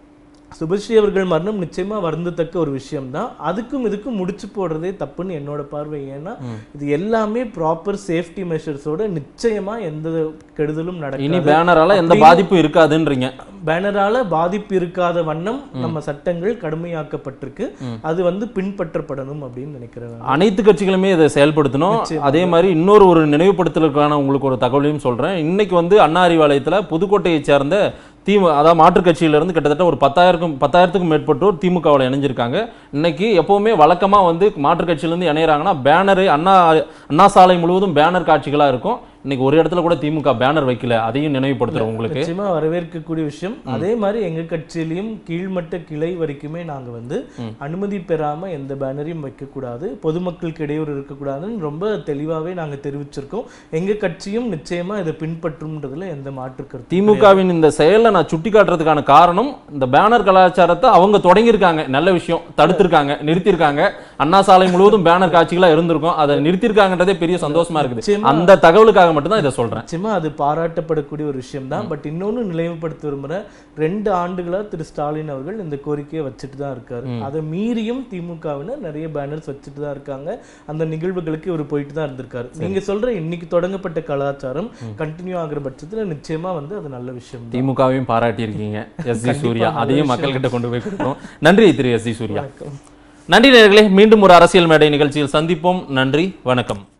சுபஸ்ரீ அவர்கள் மரணம் நிச்சயமா வருந்தத்தக்க ஒரு விஷயம் தான் அதுக்கும் இதுக்கும் முடிச்சு போடுறதே தப்புன்னு என்னோட பார்வை ஏன்னா இது எல்லாமே ப்ராப்பர் சேஃப்டி மெஷர்ஸோட நிச்சயமா எந்த கெடுதலும் இனி நடக்காது பேனரால எந்த அப்படின்னு- பாதிப்பும் இருக்காதுன்றீங்க பேனரால பாதிப்பு இருக்காத வண்ணம் நம்ம சட்டங்கள் கடுமையாக்கப்பட்டிருக்கு அது வந்து பின்பற்றப்படணும் அப்படின்னு நினைக்கிறேன் நான். அனைத்து கட்சிகளுமே இதை செயல்படுத்தணும் அதே மாதிரி இன்னொரு ஒரு நினைவுபடுத்தலுக்கான உங்களுக்கு ஒரு தகவலையும் சொல்றேன் இன்னைக்கு வந்து அண்ணா அறிவாலயத்துல புதுக்கோட்டையை சேர்ந்த திமு அதாவது மாற்றுக் கட்சியில இருந்து கிட்டத்தட்ட ஒரு பத்தாயிரக்கும் பத்தாயிரத்துக்கும் மேற்பட்டோர் திமுகவில் இணைஞ்சிருக்காங்க இன்னைக்கு எப்பவுமே வழக்கமா வந்து மாற்றுக் கட்சியில இருந்து இணையறாங்கன்னா பேனரு அண்ணா அண்ணா சாலை முழுவதும் பேனர் காட்சிகளா இருக்கும் இன்னைக்கு ஒரு இடத்துல கூட திமுக பேனர் வைக்கல அதையும் நினைவுபடுத்துறோம் உங்களுக்கு நிச்சயமா வரவேற்கக்கூடிய விஷயம் அதே மாதிரி எங்க கட்சியிலையும் கீழ்மட்ட கிளை வரைக்குமே நாங்க வந்து அனுமதி பெறாம எந்த பேனரையும் வைக்கக்கூடாது பொதுமக்களுக்கு இடையூறு இருக்கக்கூடாதுன்னு ரொம்ப தெளிவாவே நாங்க தெரிவிச்சிருக்கோம் எங்க கட்சியும் நிச்சயமா இதை பின்பற்றும்ன்றதுல எந்த மாற்று கருத்து திமுகவின் இந்த செயலை நான் சுட்டி காட்டுறதுக்கான காரணம் இந்த பேனர் கலாச்சாரத்தை அவங்க தொடங்கியிருக்காங்க நல்ல விஷயம் தடுத்திருக்காங்க நிறுத்தியிருக்காங்க அண்ணா சாலை முழுவதும் பேனர் காட்சிகளா இருந்திருக்கும் அதை நிறுத்தியிருக்காங்கன்றதே பெரிய சந்தோஷமா இருக்குது நிச்சயமா. அந்த தகவலுக்காக மட்டும்தான் இதை சொல்றேன் நிச்சயமா அது பாராட்டப்படக்கூடிய ஒரு விஷயம் தான் பட் இன்னொன்னு நினைவுபடுத்த விரும்புகிறேன் ரெண்டு ஆண்டுகளா திரு ஸ்டாலின் அவர்கள் இந்த கோரிக்கையை வச்சுட்டு தான் இருக்காரு அதை மீறியும் திமுகவினர் நிறைய பேனர்ஸ் வச்சுட்டு தான் இருக்காங்க அந்த நிகழ்வுகளுக்கு இவர் போயிட்டு தான் இருந்திருக்காரு நீங்க சொல்ற இன்னைக்கு தொடங்கப்பட்ட கலாச்சாரம் கண்டினியூ ஆகுற பட்சத்துல நிச்சயமா வந்து அது நல்ல விஷயம் தான் திமுகவையும் பாராட்டி இருக்கீங்க எஸ் ஜி கண்டிப்பா சூர்யா நல்ல அதையும் விஷயம். மக்கள்கிட்ட கொண்டு போய் கொடுக்கணும் நன்றி திரு எஸ் ஜி சூர்யா வணக்கம் நன்றி நேயர்களே மீண்டும் ஒரு அரசியல் மேடை நிகழ்ச்சியில் சந்திப்போம் நன்றி வணக்கம்